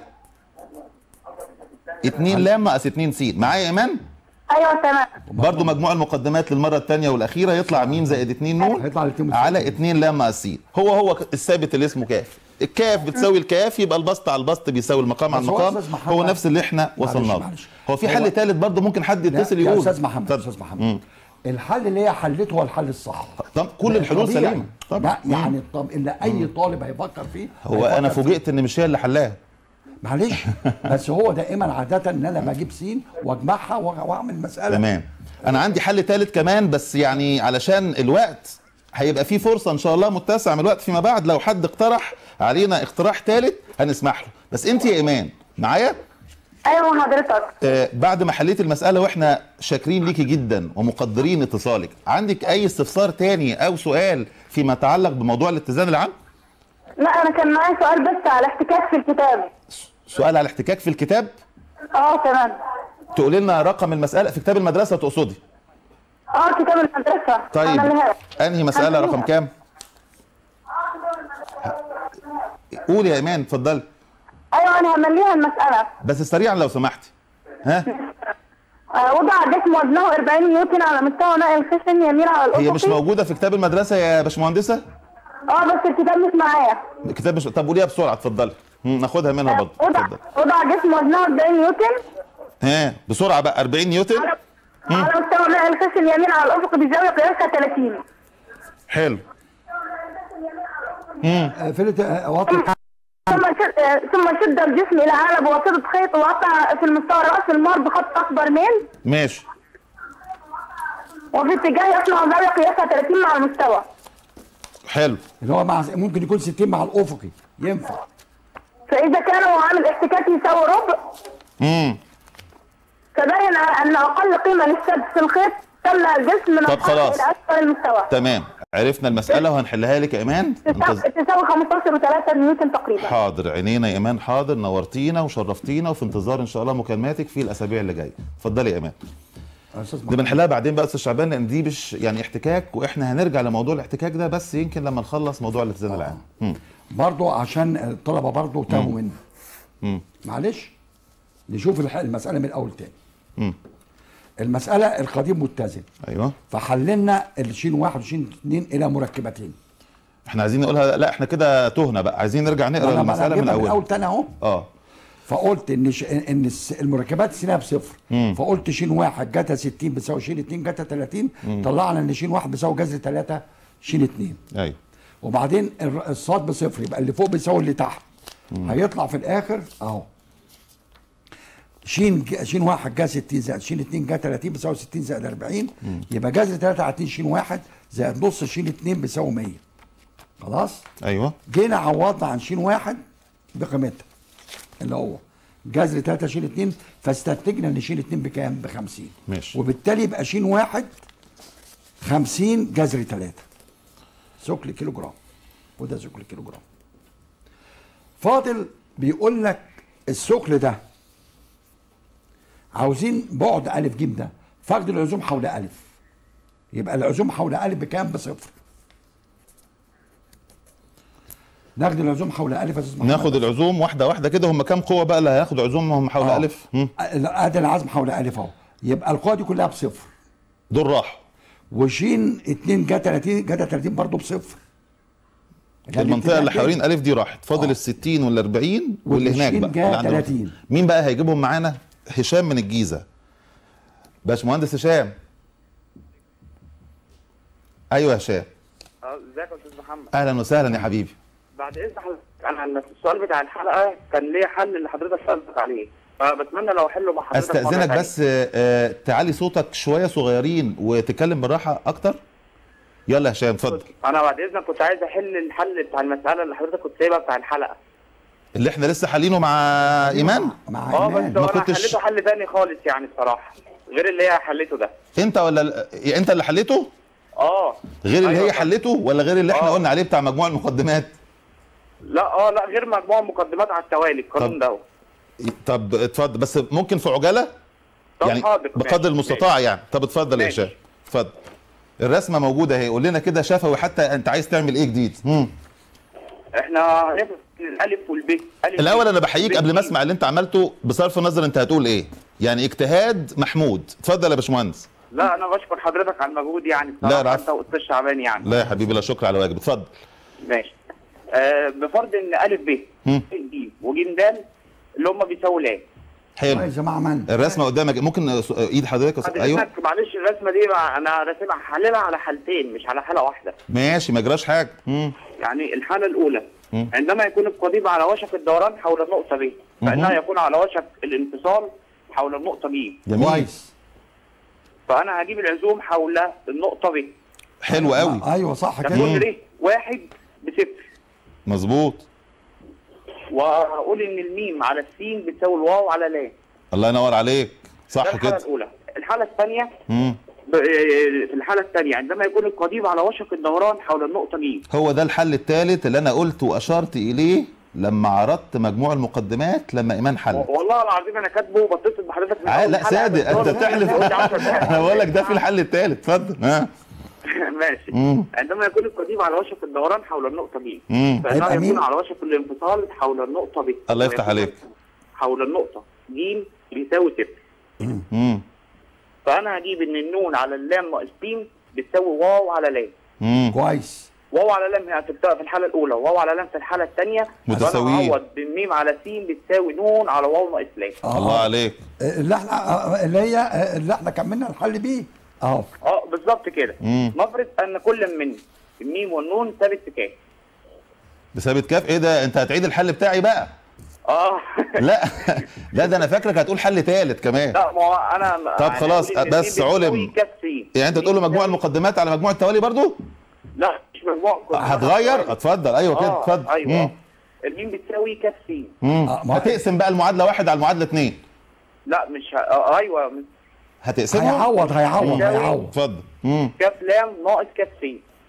2 لام ناقص 2 س معايا يا ايمان ايوه تمام برضو مجموع المقدمات للمره الثانيه والاخيره يطلع ميم زائد 2 نون هيطلع الاتنين مستقيم. على 2 لام ناقص س هو هو الثابت اللي اسمه كاف الكاف بتساوي الكاف يبقى البسط على البسط بيساوي المقام على بس هو المقام أستاذ محمد- هو نفس اللي احنا معلش، وصلنا له معلش. هو في هو- حل ثالث برضو ممكن حد لا، يتصل يا يقول استاذ محمد اتفضل. استاذ محمد الحل اللي هي حلته هو الحل الصح طب كل الحلول طبيعي. سليمه طبعا لا يعني طب الا اي طالب هيفكر فيه هو هيفكر انا فيه. فوجئت ان مش هي اللي حلاها معلش بس هو دائما عاده ان انا بجيب سين واجمعها وأ- واعمل مساله تمام انا عندي حل ثالث كمان بس يعني علشان الوقت هيبقى في فرصه ان شاء الله متسع من الوقت فيما بعد لو حد اقترح علينا اقتراح ثالث هنسمح له بس انت يا ايمان معايا ايوه مع حضرتك آه بعد ما حليت المساله واحنا شاكرين ليكي جدا ومقدرين اتصالك عندك اي استفسار تاني او سؤال فيما يتعلق بموضوع الاتزان العام لا انا كان معايا سؤال بس على احتكاك في الكتاب سؤال على احتكاك في الكتاب اه تمام تقولي لنا رقم المساله في كتاب المدرسه تقصدي اه كتاب المدرسة طيب عملها لك. انهي مساله هنقولها. رقم كام قولي يا ايمان اتفضلي ايوه انا همليها المسألة بس سريعا لو سمحتي ها آه، وضع جسم وزنه 40 نيوتن على مستوى ماء الخشن يميل على الافق هي مش موجوده في كتاب المدرسه يا باشمهندسه اه بس الكتاب مش معايا الكتاب مش طب قوليها بسرعه اتفضلي مم، ناخدها منها آه، برضه وضع اتفضل وضع جسم وزنه 40 نيوتن ها بسرعه بقى 40 نيوتن على على مستوى ماء الخشن يميل على الافق بزاوية قياسها 30 حلو آه، فلت آه، وطي ثم شد آه، ثم شد الجسم الى اعلى بواسطة خيط وقطع في المستوى راس المار بخط اكبر من ماشي وفي اتجاه يصنع زاوية قياسها 30 مع المستوى حلو اللي هو مع ممكن يكون 60 مع الافقي ينفع فاذا كان معامل احتكاك يساوي ربع امم تبين ان اقل قيمه للشد في الخيط تملا الجسم من طب القاع خلاص. الى اسفل المستوى تمام عرفنا المساله وهنحلها لك يا ايمان تساوي انتظ- تساوي 15 و3 نيوتن تقريبا حاضر عينينا يا ايمان حاضر نورتينا وشرفتينا وفي انتظار ان شاء الله مكالماتك في الاسابيع اللي جايه اتفضلي يا ايمان يا استاذ دي محمد بنحلها بعدين بقى يا استاذ شعبان لان دي مش يعني احتكاك واحنا هنرجع لموضوع الاحتكاك ده بس يمكن لما نخلص موضوع الاتزان العام مم. برضو عشان الطلبه برضو تاهوا منه مم. معلش نشوف الح- المساله من الاول تاني مم. المساله القديم متزن ايوه فحللنا الشين واحد وشين اثنين الى مركبتين احنا عايزين نقولها لا احنا كده تهنا بقى عايزين نرجع نقرا أنا- أنا المساله من هجيبها الاول الاول تاني اهو اه فقلت ان ش... ان الس- المركبات سينها بصفر فقلت شين واحد جتا 60 بتساوي شين 2 جتا 30 طلعنا ان شين واحد بيساوي جذر 3 شين 2 ايوه وبعدين الر- الصاد بصفر يبقى اللي فوق بيساوي اللي تحت هيطلع في الاخر اهو شين ج- شين واحد جا 60 زائد شين 2 جا 30 بيساوي 60 زائد 40 يبقى جذر 3 على 2 شين واحد زائد نص شين 2 بيساوي 100 خلاص ايوه جينا عوضنا عن شين واحد بقيمتها اللي هو جذر 3 شين 2 فاستنتجنا ان شين 2 بكام؟ ب 50 ماشي. وبالتالي يبقى شين واحد 50 جذر 3 ثقل كيلو جرام وده ثقل كيلو جرام فاضل بيقول لك الثقل ده عاوزين بعد الف ج ده فقد العزوم حول الف يبقى العزوم حول الف بكام بصفر ناخد العزوم حول الف يا استاذ محمد ناخد العزوم واحده واحده كده هم كام قوه بقى اللي هياخدوا عزومهم حول آه. الف هم. ادي العزم حول الف اهو يبقى القوه دي كلها بصفر دول راحوا وشين 2 جا 30 جا 30 برضه بصفر يعني المنطقه اللي اتجاه حوالين الف دي راحت فاضل آه. ال 60 وال 40 واللي هناك والعشرين بقى جاء اللي عندهم. 30. مين بقى هيجيبهم معانا هشام من الجيزه باشمهندس هشام ايوه يا هشام اه ازيك يا استاذ محمد اهلا وسهلا يا حبيبي بعد اذن حضرتك انا عن السؤال بتاع الحلقه كان ليه حل اللي حضرتك سالتك عليه فبتمنى لو احله مع حضرتك مرة استاذنك تانية. بس آه، آه، تعلي صوتك شويه صغيرين وتتكلم بالراحه اكتر يلا يا هشام اتفضل انا بعد اذنك كنت عايز احل الحل بتاع المساله اللي حضرتك كنت سايبها بتاع الحلقه اللي احنا لسه حالينه مع ايمان مع اه ايمان بس هو انا كنتش- حليته حل تاني خالص يعني الصراحه غير اللي هي حليته ده انت ولا ال- انت اللي حليته اه غير اللي أيوة هي طبعا. حلته ولا غير اللي احنا آه. قلنا عليه بتاع مجموع المقدمات لا اه لا غير مجموعه مقدمات على التوالي القانون طب. ده طب اتفضل بس ممكن في عجاله طب يعني حاضر بقدر ماشي، المستطاع يعني طب اتفضل يا ماشي. هشام اتفضل الرسمه موجوده اهي قول لنا كده شفوي حتى انت عايز تعمل ايه جديد مم. ماشي. احنا هنفرق الالف والب ألف الاول انا ب، بحييك ب، قبل ما ج. اسمع اللي انت عملته بصرف النظر انت هتقول ايه يعني اجتهاد محمود اتفضل يا باشمهندس لا انا بشكر حضرتك على المجهود يعني لا، بصراحه العفو. انت واستاذ شعبان يعني لا يا حبيبي لا شكر على واجب اتفضل ماشي آه بفرض ان الف ب مم. ج وج د اللي هم بيساووا لام حلو يا جماعه من الرسمه قدامك ممكن ايد حضرتك بعد ايوه اذنك معلش الرسمه دي بقى انا راسمها حللها على حالتين مش على حاله واحده ماشي ما جراش حاجه مم. يعني الحاله الاولى مم. عندما يكون القضيب على وشك الدوران حول النقطه ب فانها يكون على وشك الانفصال حول النقطه ج جميل كويس فانا هجيب العزوم حول النقطه ب حلو قوي آه، ايوه صح كده تكون ر واحد بصفر مظبوط وهقول ان الميم على السين بتساوي الواو على لام الله ينور عليك ده صح الحاله كده الاولى الحاله الثانيه مم. ب- في الحاله الثانيه عندما يكون القضيب على وشك الدوران حول النقطه ج هو ده الحل الثالث اللي انا قلت واشرت اليه لما عرضت مجموع المقدمات لما ايمان حل والله العظيم انا كاتبه وبتصل بحضرتك من آه أول لا حلقة، صادق بس هو انت تحلف قلت 10 دقايق. انا بقول لك ده في الحل الثالث اتفضل ها ماشي مم. عندما يكون القضيب على وشك الدوران حول النقطه ج مم. فانه هيبقى يكون مين؟ على وشك الانفصال حول النقطه ب الله يفتح ويكون عليك. حول النقطه ج بيساوي صفر مم. فانا هجيب ان النون على اللام ناقص ج بتساوي واو على لام مم. كويس واو على لام هي هتبقى في الحاله الاولى واو على لام في الحاله الثانيه متساويين. هعوض بالميم على س بتساوي نون على واو ناقص لام آه، الله آه. عليك اللي احنا آه، اللي هي آه، اللي احنا كملنا الحل بيه اهو اه بالظبط كده مم. نفرض ان كل من الميم والنون ثابت في كام بثابت كاف ايه ده انت هتعيد الحل بتاعي بقى اه لا لا ده انا فاكرك هتقول حل ثالث كمان لا ما هو انا طب يعني خلاص، أقول إن بس الميم بتساوي علم. كاف س يعني انت تقول له الميم مجموع بتساوي- المقدمات على مجموع التوالي برضو لا مش مجموع هتغير اتفضل ايوه كده اه اتفضل ايوه مم. الميم بتساوي كاف س مم. آه، ما- هتقسم بقى المعادله واحد على المعادله اثنين لا مش ه... آه ايوه هتقسمهم هيعوض هيعوض بيساوي- هيعوض اتفضل مم. كاف لام ناقص كاف س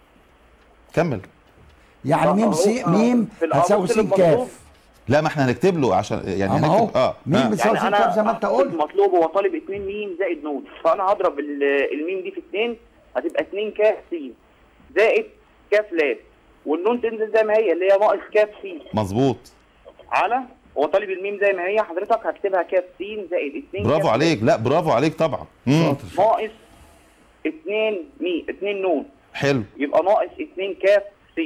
كمل يعني ميم سي هو- ميم في الأمر هتساوي س المطلوب كاف لا ما احنا هنكتب له عشان يعني اما هو هنكتب اه ميم ها. بتساوي س يعني كاف زي ما انا انت قلت مطلوب هو طالب 2 ميم زائد نون فانا هضرب ال- الميم دي في 2 هتبقى 2 كاف س زائد كاف لام والنون تنزل زي ما هي اللي هي ناقص كاف س مظبوط على هو طالب الميم زي ما هي حضرتك هكتبها كاف س زائد 2 برافو عليك لا برافو عليك طبعا مم. شاطر ناقص 2 مي 2 نون حلو يبقى ناقص 2 كاف س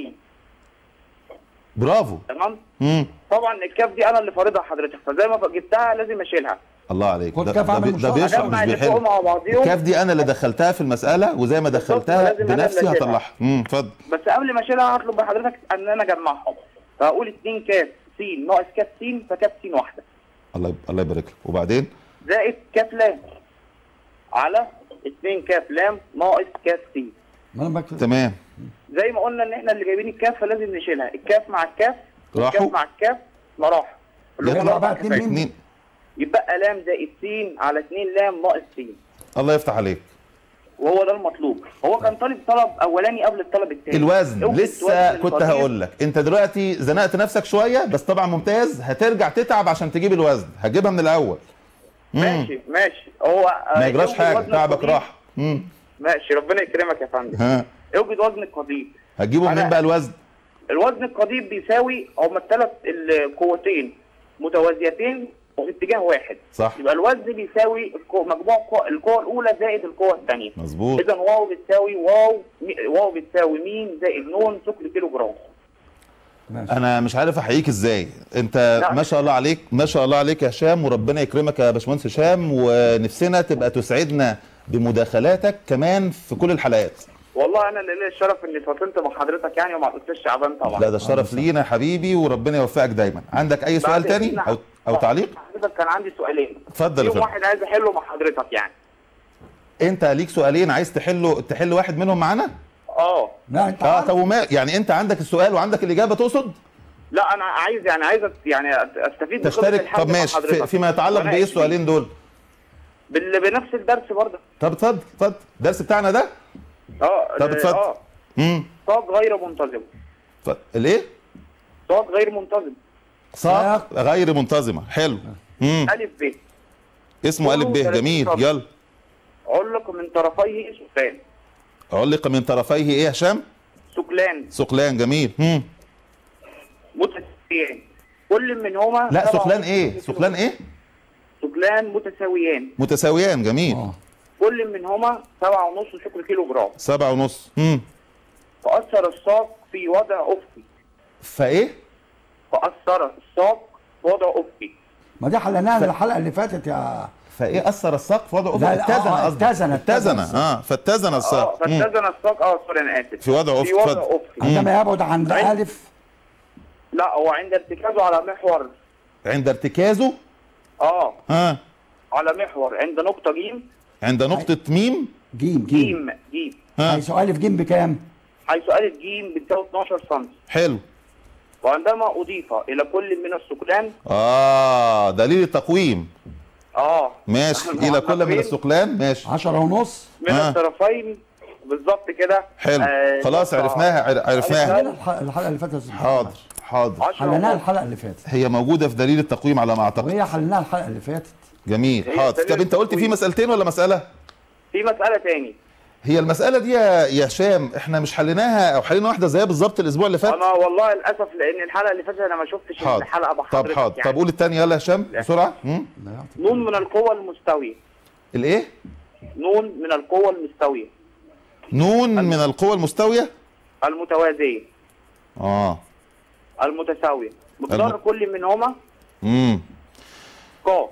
برافو تمام مم. طبعا الكاف دي انا اللي فارضها حضرتك فزي ما جبتها لازم اشيلها الله عليك خد ده, كاف ده, عامل بي- ده مشترك. بيشرح اجمع مش اللي فوق بيحل مع بعضيهم الكاف دي انا اللي دخلتها في المساله وزي ما دخلتها لازم أنا اللي بنفسي أشيلها. هطلعها امم اتفضل بس قبل ما اشيلها هطلب من حضرتك ان انا اجمعهم فاقول 2 كاف س ناقص كاف س فكاف س واحده الله يب- الله يبارك لك وبعدين زائد كاف لام على 2 كاف لام ناقص كاف س ما انا بكتب تمام زي ما قلنا ان احنا اللي جايبين الكاف فلازم نشيلها الكاف مع الكاف راحوا. الكاف مع الكاف ما راح اللي هو يطلع الأربع بقى اتنين كفاية. ميم. اتنين يبقى لام زائد س على 2 لام ناقص س الله يفتح عليك وهو ده المطلوب هو كان طالب طلب اولاني قبل الطلب الثاني الوزن لسه كنت هقول لك انت دلوقتي زنقت نفسك شويه بس طبعا ممتاز هترجع تتعب عشان تجيب الوزن هتجيبها من الاول مم. ماشي ماشي هو ما يجراش حاجه تعبك راح مم. ماشي ربنا يكرمك يا فندم ها اوجد وزن القضيب هتجيبه منين أنا- بقى الوزن الوزن القضيب بيساوي هما الثلاث القوتين متوازيتين وفي اتجاه واحد صح. يبقى الوزن بيساوي القو- مجموع القوى- القوة الأولى زائد القوة الثانية مظبوط إذا واو بتساوي واو مي- واو بتساوي مين زائد نون ثقل كيلو جرام ماشي انا مش عارف احييك ازاي انت لا. ما شاء الله عليك ما شاء الله عليك يا هشام وربنا يكرمك يا باشمهندس هشام ونفسنا تبقى تسعدنا بمداخلاتك كمان في كل الحلقات والله أنا اللي ليا الشرف إني فاصلت مع حضرتك يعني ومع الأستاذ شعبان طبعا لا ده الشرف لينا يا حبيبي وربنا يوفقك دايما عندك اي سؤال بعد تاني إذن او او تعليق حضرتك كان عندي سؤالين اتفضل يا فيهم فندم واحد عايز أحله مع حضرتك يعني انت ليك سؤالين عايز تحله تحل واحد منهم معانا اه لا انت اه عارف. طب وما يعني انت عندك السؤال وعندك الاجابه تقصد لا انا عايز يعني عايز أت- يعني أت- استفيد بخبرة تشترك الحاج طب مع ماشي في حضرتك. فيما يتعلق وأنا بايه عايز السؤالين دول بال- بنفس الدرس برضه طب اتفضل اتفضل الدرس بتاعنا ده اه طب اتفضل. اه امم صاد غير منتظم اتفضل الايه صاد غير منتظم ساق غير منتظمه حلو امم الف ب اسمه الف ب جميل يلا علق من طرفيه سكلان علق من طرفيه ايه يا هشام سكلان سقلان جميل امم متساويان كل منهما لا سبعة سقلان ونص ايه كيلو سقلان ايه سكلان متساويان متساويان جميل اه كل منهما سبعة ونص شكل كيلو جرام سبعة ونص امم فأثر الساق في وضع أفقي فايه فأثر الساق في وضع أفقي ما دي حليناها الحلقه اللي فاتت يا فايه اثر الساق في وضع لا، افق لا، اتزن آه، قصدي اتزن، اتزن اتزن. اه فاتزن اه الساق مم. فاتزن الساق اه سوري أنا آسف في وضع في افق وضع اتفضل أفقي عندما يبعد عند طيب. الف لا هو عند ارتكازه على محور عند ارتكازه اه ها على محور عند نقطة جيم عند نقطة ميم جيم جيم جيم جيم ها حيث الف جيم بكام؟ حيث ألف جيم بتساوي 12 سم حلو وعندما أضيف إلى كل من السكلان اه دليل التقويم اه ماشي الى كل من المعلقين السقلان ماشي 10 ونص من آه. الطرفين بالظبط كده حلو آه، خلاص نقطة عرفناها عر- عرفناها حلينا الح- الحلقه اللي فاتت يا أستاذ حاضر محمد. حاضر 10 حليناها ونص. الحلقه اللي فاتت هي موجودة في دليل التقويم على ما اعتقد وهي حليناها الحلقه اللي فاتت جميل هي حاضر دليل طب انت قلت في التقويم. مسألتين ولا مسألة في مسألة تاني هي المسألة دي يا يا هشام احنا مش حليناها او حلينا واحدة زيها بالظبط الاسبوع اللي فات أنا والله للأسف لأن الحلقة اللي فاتت أنا ما شفتش حاضر الحلقة طب بحضرتك حاضر يعني. طب قول التاني يلا يا هشام بسرعة مم. نون من القوة المستوية الايه نون من القوة المستوية نون من القوى المستوية المتوازية اه المتساوية مقدار الم- كل منهما امم قاف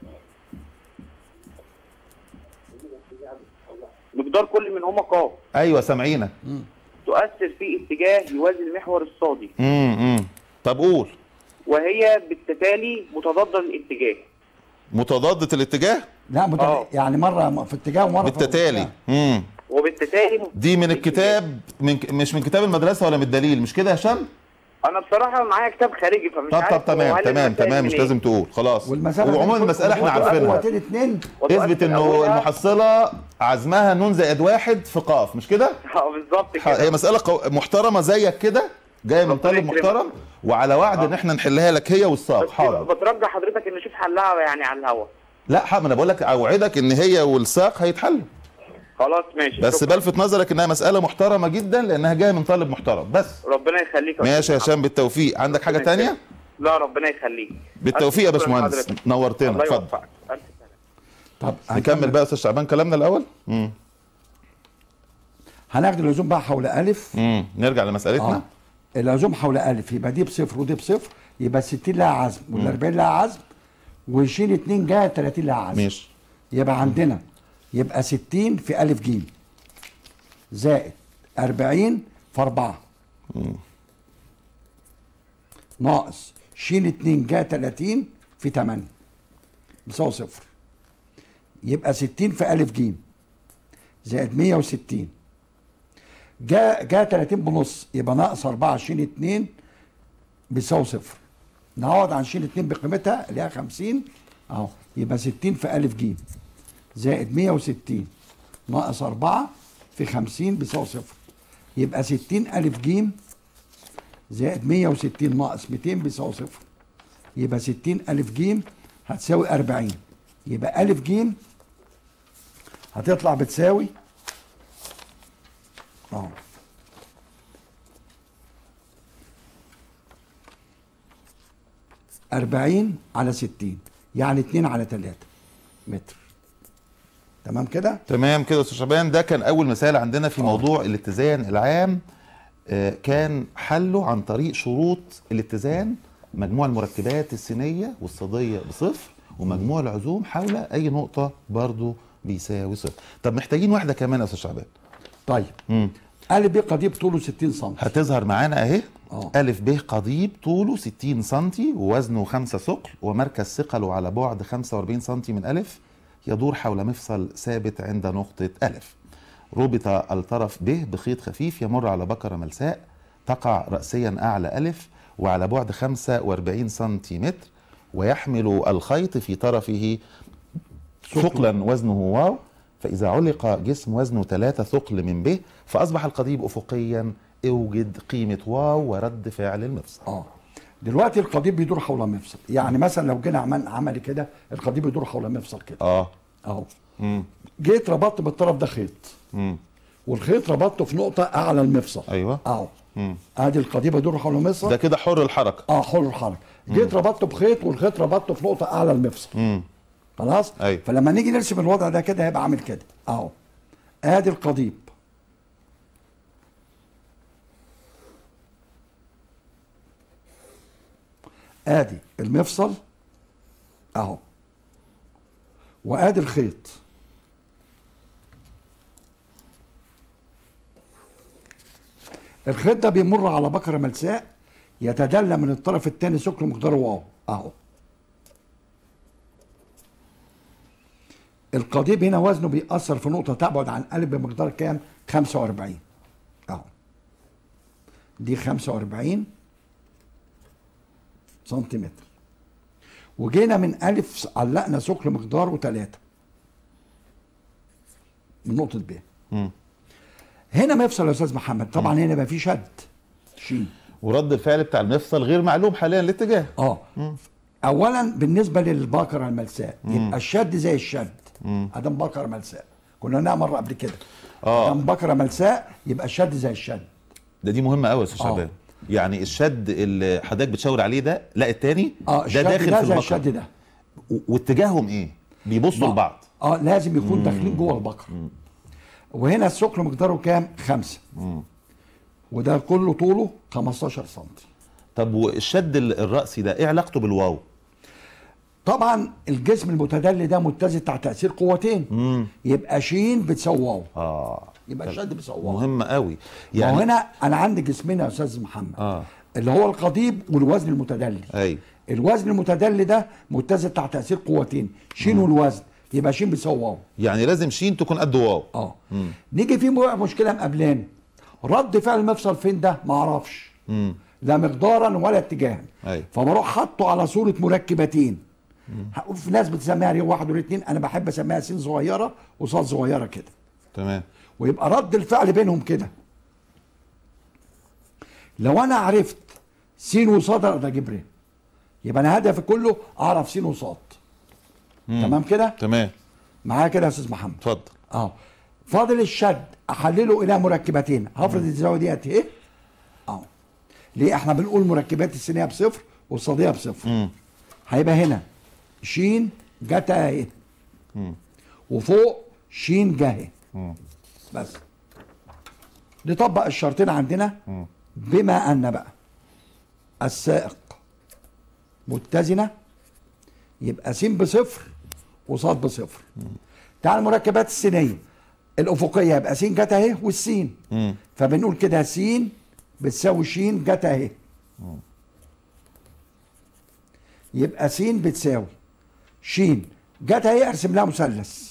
مقدار كل منهما قاف ايوه سامعينك تؤثر في اتجاه يوازي المحور الصادي امم طب قول وهي بالتتالي متضادة الاتجاه متضادة الاتجاه لا مت... آه. يعني مره في اتجاه ومره في بالتتالي اتجاه. امم وبالتالي دي من الكتاب من مش من كتاب المدرسة ولا من الدليل مش كده يا هشام انا بصراحة معايا كتاب خارجي فمش طب عارف طب تمام هو هل تمام المسائل تمام مش منين؟ لازم تقول خلاص والمساله وعموما دي المسألة احنا كل- عارفينها قوتين اتنين وتؤثر اثبت انه أولها- المحصلة عزمها نون زائد واحد في قاف مش كده؟ اه بالظبط ح- هي كده مسألة قو... محترمة زيك كده جاية من ربنا طالب يكرمك. محترم وعلى وعد ان احنا نحلها لك هي والساق بس حاضر بترجى حضرتك ان اشوف حلها يعني على الهوا لا حاضر انا بقول لك اوعدك ان هي والساق هيتحلوا خلاص ماشي بس شكراً. بلفت نظرك انها مسألة محترمة جدا لانها جايه من طالب محترم بس ربنا يخليك يا ماشي يا أستاذ هشام بالتوفيق عندك حاجة ربنا تانية؟ يخليك. لا ربنا يخليك بالتوفيق يا ألف شكر باشمهندس لحضرتك. نورتنا الله اتفضل يوفقك ألف سلامة. طب نكمل بقى يا استاذ شعبان كلامنا الاول امم هناخد العزوم بقى حول الف امم نرجع لمسالتنا اه العزوم حول الف يبقى دي بصفر ودي بصفر يبقى ال 60 لها عزم وال 40 لها عزم ويشيل 2 جايه 30 لها عزم ماشي يبقى عندنا يبقى 60 في ألف جيم زائد 40 في 4 ناقص شيل 2 جا 30 في 8 بيساوي صفر يبقى 60 في ألف جيم زائد 160 جا جا 30 بنص يبقى ناقص 4 شيل 2 بيساوي صفر نعوض عن شيل 2 بقيمتها اللي هي 50 اهو يبقى 60 في ألف جيم زائد 160 ناقص 4 في 50 بيساوي صفر يبقى 60 ألف جيم زائد 160 ناقص 200 بيساوي صفر يبقى 60 ألف جيم هتساوي 40 يبقى ألف جيم هتطلع بتساوي اه أربعين على ستين يعني اتنين على تلاتة متر تمام كده تمام كده يا استاذ شعبان ده كان اول مثال عندنا في موضوع الاتزان العام آه، كان حله عن طريق شروط الاتزان مجموع المركبات السينيه والصاديه بصفر ومجموع العزوم حول اي نقطه برضو بيساوي صفر طب محتاجين واحده كمان يا استاذ شعبان طيب مم. ألف ب قضيب طوله 60 سم هتظهر معانا اهي آه. ألف ب قضيب طوله 60 سم ووزنه 5 ثقل ومركز ثقله على بعد 45 سم من ألف يدور حول مفصل ثابت عند نقطة ألف ربط الطرف ب بخيط خفيف يمر على بكرة ملساء تقع رأسيا أعلى ألف وعلى بعد 45 سنتيمتر ويحمل الخيط في طرفه ثقلا وزنه واو فإذا علق جسم وزنه 3 ثقل من ب فأصبح القضيب أفقيا اوجد قيمة واو ورد فعل المفصل اه دلوقتي القضيب بيدور حول مفصل يعني مثلا لو جينا عمل عملي كده القضيب بيدور حول مفصل كده اه اهو مم. جيت ربطت بالطرف ده خيط مم. والخيط ربطته في نقطة أعلى المفصل ايوه اهو مم. ادي القضيب يدور حول المفصل ده كده حر الحركة اه حر الحركة جيت ربطته بخيط والخيط ربطته في نقطة أعلى المفصل مم. خلاص أيوة. فلما نيجي نرسم الوضع ده كده هيبقى عامل كده اهو ادي القضيب ادي المفصل اهو وادي الخيط الخيط ده بيمر على بكرة ملساء يتدلى من الطرف الثاني ثقل مقداره واو اهو القضيب هنا وزنه بيأثر في نقطة تبعد عن قلب بمقدار كام؟ 45 اهو دي 45 سنتيمتر وجينا من ألف علقنا ثقل مقداره 3 من نقطة ب مم. هنا مفصل يا أستاذ محمد طبعا هنا بقى في شد شين ورد الفعل بتاع المفصل غير معلوم حاليا الاتجاه اه اولا بالنسبه للبقره الملساء يبقى الشد زي الشد ادم بقره ملساء كنا قلناها مره قبل كده آه. ادم بقره ملساء يبقى الشد زي الشد ده دي مهمة قوي يا استاذ آه. شعبان يعني الشد اللي حضرتك بتشاور عليه ده لا التاني اه ده الشد داخل ده في زي البقرة الشد ده و- واتجاههم ايه؟ بيبصوا لبعض اه لازم يكون داخلين جوه البقره وهنا الثقل مقداره كام؟ خمسة وده كله طوله 15 سم طب والشد ال- الرأسي ده ايه علاقته بالواو؟ طبعا الجسم المتدلي ده متزن تحت تاثير قوتين يبقى شين بتساوي واو اه يبقى الشد بيساوي واو مهمة قوي يعني يعني هنا انا عندي جسمين يا استاذ محمد آه. اللي هو القضيب والوزن المتدلي ايوه الوزن المتدلي ده متزن تحت تاثير قوتين شين والوزن يبقى شين بيساوي واو يعني لازم شين تكون قد واو اه نيجي في م- مشكله مقابلاني رد فعل المفصل فين ده ما اعرفش لا مقدارا ولا اتجاها أيوة. فبروح حاطه على صوره مركبتين ه- في ناس بتسميها ريو واحد والاثنين انا بحب اسميها سين صغيره وصاد صغيره كده تمام ويبقى رد الفعل بينهم كده لو انا عرفت سين وصاد اقدر اجيب ر يبقى انا هدفي كله اعرف سين وصاد تمام كده تمام معايا كده يا استاذ محمد اتفضل اه فاضل الشد احلله الى مركبتين هفرض الزاويه ديت ايه اه ليه احنا بنقول مركبات السينيه بصفر والصاديه بصفر مم. هيبقى هنا شين جت اهي مم. وفوق شين جه اهي مم. بس نطبق الشرطين عندنا مم. بما ان بقى السائق متزنه يبقى س بصفر وصاد بصفر تعال المركبات السينيه الافقيه يبقى س جت اهي والسين مم. فبنقول كده س بتساوي ش جت اهي يبقى س بتساوي ش جت اهي ارسم لها مثلث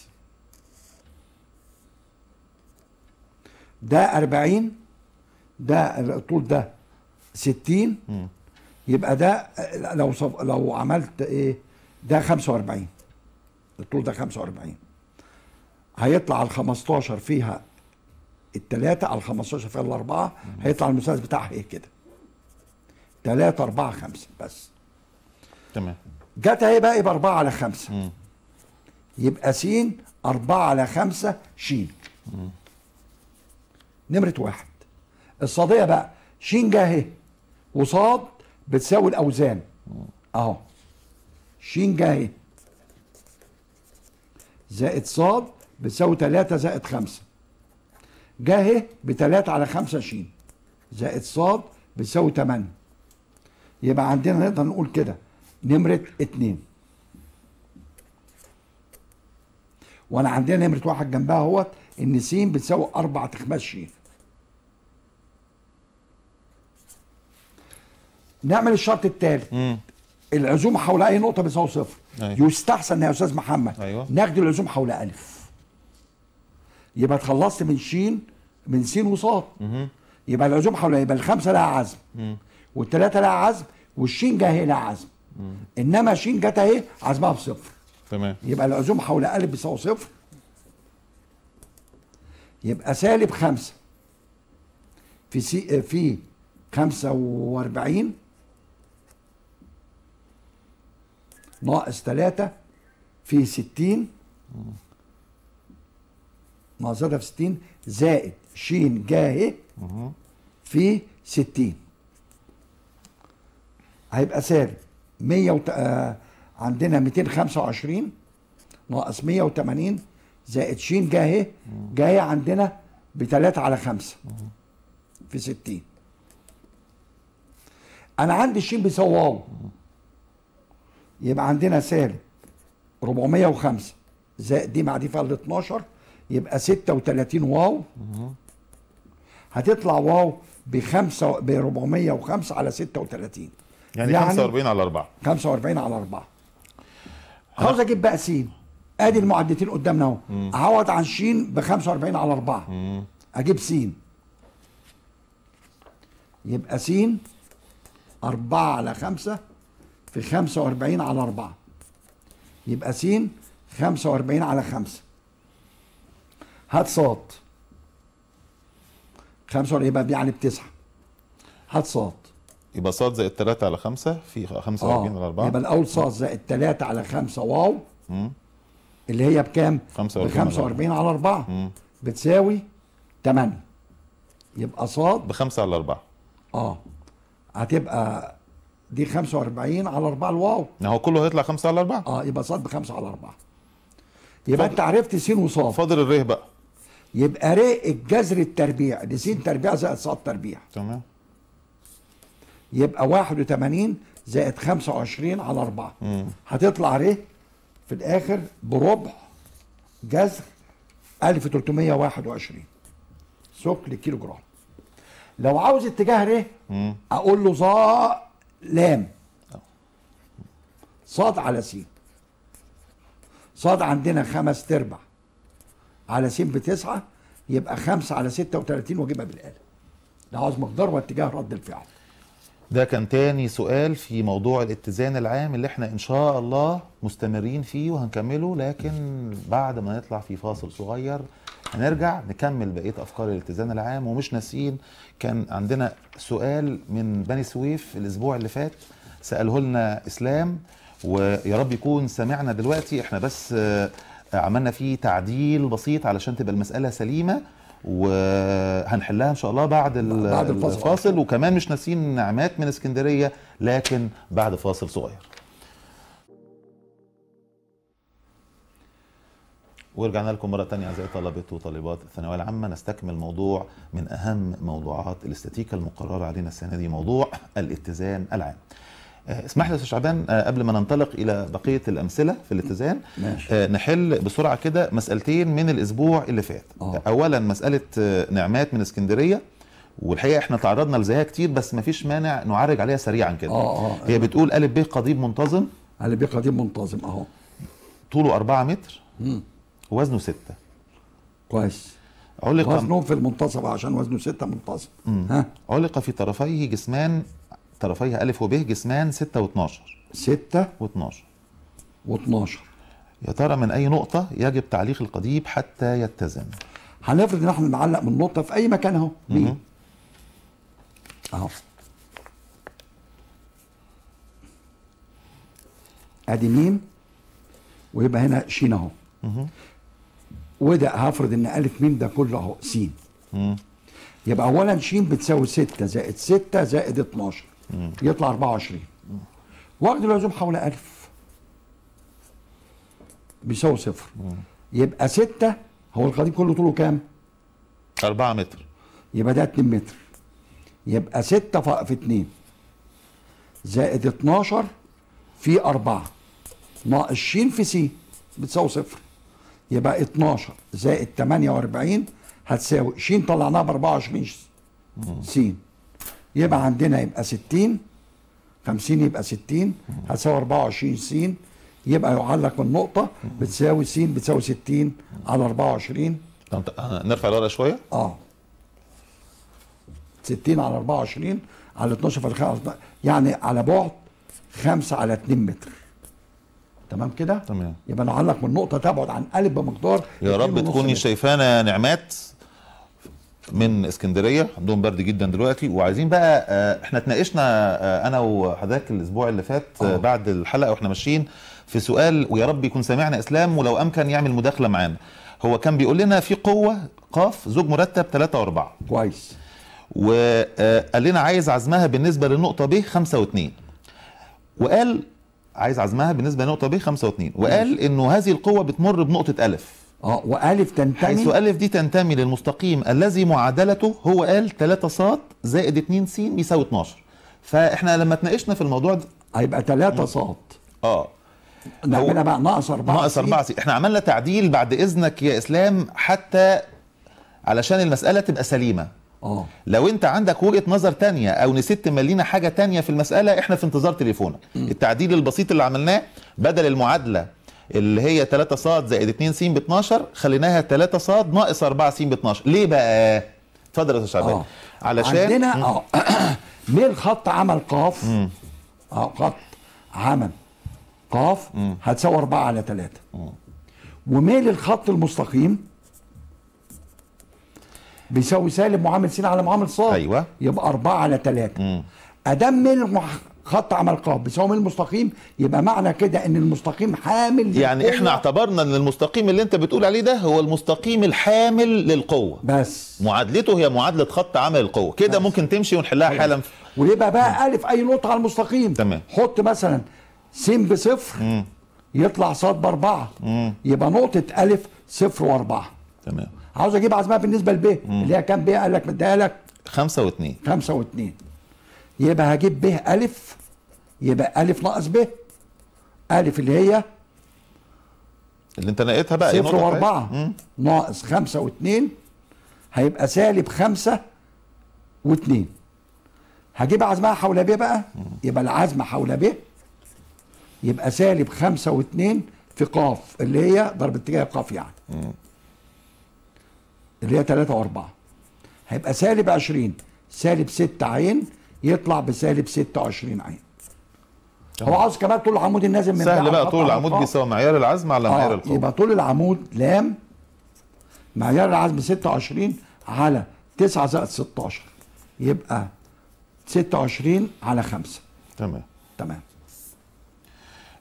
ده 40 ده الطول ده 60 يبقى ده لو صف لو عملت ايه ده 45 الطول ده 45 هيطلع ال 15 فيها الثلاثة على ال 15 فيها الأربعة هيطلع المثلث بتاعها ايه كده 3 4 5 بس تمام جت اهي بقى يبقى 4 على 5 مم. يبقى س 4 على 5 ش نمرة واحد الصادية بقى ش جه اهي وصاد بتساوي الأوزان أهو ش جه اهي زائد صاد بتساوي 3 زائد 5 جه اهي ب 3 على 5 ش زائد صاد بتساوي 8 يبقى عندنا نقدر نقول كده نمرة اتنين وانا عندنا نمرة واحد جنبها اهوت ان س بتساوي اربع تخماس ش نعمل الشرط التالي مم. العزوم حول اي نقطة بتساوي صفر أيوة. يستحسن يا استاذ محمد أيوة. ناخد العزوم حول الف يبقى اتخلصت من ش من س وصاد يبقى العزوم حول يبقى الخمسة لها عزم والثلاثة لها عزم والشين جه اهي لها عزم انما ش جت اهي عزمها بصفر تمام يبقى العزوم حول ألف بيساوي صفر يبقى سالب خمسة في سي في خمسة وأربعين ناقص تلاتة في ستين ناقص تلاتة في ستين زائد شين جاهي في ستين هيبقى سالب 100 وت... آه عندنا 225 ناقص 180 زائد ش جاهي جاهي عندنا ب 3 على 5 في 60 انا عندي الش بيساوي واو يبقى عندنا سالب 405 زائد دي مع دي فيها ال 12 يبقى 36 واو هتطلع واو ب 5 ب 405 على 36 يعني 45 على 4 45 على 4 عاوز اجيب بقى س ادي المعدتين قدامنا اهو اعوض عن ش ب 45 على 4 اجيب س يبقى س 4 على 5 في 45 على 4 يبقى س 45 على 5 هات صاد 45 يبقى يعني بتسعة هات صاد يبقى صاد زائد 3 على 5 في 45 على 4 يبقى الاول صاد زائد 3 على 5 واو مم. اللي هي بكام؟ 45 ب 45 على 4 بتساوي 8 يبقى صاد ب 5 على 4 اه هتبقى دي 45 على 4 الواو ما هو كله هيطلع 5 على 4 اه يبقى صاد ب 5 على 4 يبقى فاضل. انت عرفت س وصاد فاضل الره بقى يبقى ر الجذر التربيع دي س تربيع زائد صاد تربيع تمام يبقى 81 زائد 25 على 4 هتطلع ر في الاخر بربع جذر 1321 ثقل كيلو جرام لو عاوز اتجاه ر اقول له ظا لام صاد على س صاد عندنا خمس تربع على س بتسعة يبقى خمسة على ستة وتلاتين واجيبها بالآلة ده عاوز مقدار واتجاه رد الفعل ده كان تاني سؤال في موضوع الاتزان العام اللي احنا ان شاء الله مستمرين فيه وهنكمله لكن بعد ما نطلع في فاصل صغير هنرجع نكمل بقية افكار الاتزان العام ومش ناسيين كان عندنا سؤال من بني سويف الاسبوع اللي فات سأله لنا اسلام ويا رب يكون سمعنا دلوقتي احنا بس آه، عملنا فيه تعديل بسيط علشان تبقى المسألة سليمة وهنحلها ان شاء الله بعد ال- بعد الفاصل. الفاصل وكمان مش ناسيين نعمات من اسكندريه لكن بعد فاصل صغير ورجعنا لكم مرة تانية أعزائي طلبة وطالبات الثانوية العامة نستكمل موضوع من أهم موضوعات الاستاتيكا المقررة علينا السنة دي موضوع الاتزان العام. آه، اسمح لي يا استاذ شعبان آه، قبل ما ننطلق الى بقيه الامثله في الاتزان ماشي. آه، نحل بسرعه كده مسالتين من الاسبوع اللي فات آه. اولا مساله آه، نعمات من اسكندريه والحقيقه احنا تعرضنا لزيها كتير بس مفيش مانع نعرج عليها سريعا كده آه، آه. هي بتقول الف ب قضيب منتظم اللي بيه قديم منتظم اهو طوله 4 متر مم. وزنه 6 كويس علق وزنه في المنتصف عشان وزنه 6 منتصف ها علق في طرفيه جسمان طرفيه الف وب جسمان 6 و12 6 و12 و12 يا ترى من اي نقطه يجب تعليق القضيب حتى يتزن هنفرض ان احنا نعلق من نقطه في اي مكان اهو مين اهو ادي ميم ويبقى هنا شين اهو وده هفرض ان الف ميم ده كله اهو س مم. يبقى اولا ش بتساوي 6 زائد 6 زائد 12 يطلع 24 وقت العزوم حول الف بيساوي صفر يبقى 6 هو القضيب كله طوله كام؟ 4 متر يبقى ده 2 متر يبقى 6 ف- في 2 زائد 12 في 4 ناقص ش في س بتساوي صفر يبقى 12 زائد 48 هتساوي ش طلعناها ب 24 س يبقى عندنا يبقى 60 50 يبقى 60 هتساوي 24 س يبقى يعلق من نقطة بتساوي س بتساوي 60 على 24 طب آه، نرفع الورقه شويه اه 60 على 24 على 12 في الخمس يعني على بعد 5 على 2 متر تمام كده؟ تمام. يبقى نعلق من نقطة تبعد عن قلب بمقدار يا رب 2.5 تكوني متر. شايفانا نعمات من اسكندريه عندهم برد جدا دلوقتي وعايزين بقى آه، احنا اتناقشنا آه، انا وحضرتك الاسبوع اللي فات آه، آه. بعد الحلقه واحنا ماشيين في سؤال ويا رب يكون سامعنا اسلام ولو امكن يعمل مداخله معانا هو كان بيقول لنا في قوه قاف زوج مرتب 3 واربعه كويس وقال لنا عايز عزمها بالنسبه للنقطه ب 5 و2 وقال عايز عزمها بالنسبه لنقطه ب 5 و2 وقال انه هذه القوه بتمر بنقطه الف اه والف حيث تنتمي ألف دي تنتمي للمستقيم الذي معادلته هو قال 3 ص زائد 2 س بيساوي 12 فاحنا لما اتناقشنا في الموضوع ده هيبقى 3 صاد اه نعملها بقى ناقص 4 ناقص 4 س احنا عملنا تعديل بعد اذنك يا اسلام حتى علشان المساله تبقى سليمه اه لو انت عندك وجهه نظر تانية او نسيت تملينا حاجه تانية في المساله احنا في انتظار تليفونك التعديل البسيط اللي عملناه بدل المعادله اللي هي 3 ص زائد 2 س ب 12 خليناها 3 ص ناقص 4 س ب 12 ليه بقى اتفضل يا استاذ شعبان اه علشان عندنا اه ميل خط عمل قاف اه خط عمل قاف هتساوي 4 على 3 وميل الخط المستقيم بيساوي سالب معامل س على معامل ص أيوة. يبقى 4 على 3 ادام ميل مح- خط عمل قاف بيساوي ميل مستقيم يبقى معنى كده ان المستقيم حامل يعني للقوة احنا اعتبرنا ان المستقيم اللي انت بتقول عليه ده هو المستقيم الحامل للقوه بس معادلته هي معادله خط عمل القوه كده ممكن تمشي ونحلها حالا ويبقى بقى الف اي نقطه على المستقيم تمام. حط مثلا س بصفر يطلع ص باربعه يبقى نقطه الف صفر واربعه تمام عاوز اجيب عزمها بالنسبه لب اللي هي كام ب قال لك مديها لك خمسة واثنين خمسة واثنين يبقى هجيب ب الف يبقى الف ناقص ب الف اللي هي اللي انت نقيتها بقى هي صفر نقطة واربعه كويسة. مم. ناقص خمسة واثنين هيبقى سالب خمسة واثنين هجيب عزمها حول ب بقى يبقى العزم حول ب يبقى سالب خمسة واثنين في قاف اللي هي ضرب اتجاه قاف يعني اللي هي ثلاثة وأربعة هيبقى سالب عشرين سالب ستة عين يطلع بسالب ستة وعشرين عين هو عاوز كمان طول العمود النازل من سهل ده بقى على طول خط العمود على بيساوي معيار العزم على معيار اه القوه يبقى طول العمود لام معيار العزم 26 على 9 زائد 16 يبقى 26 على 5 تمام تمام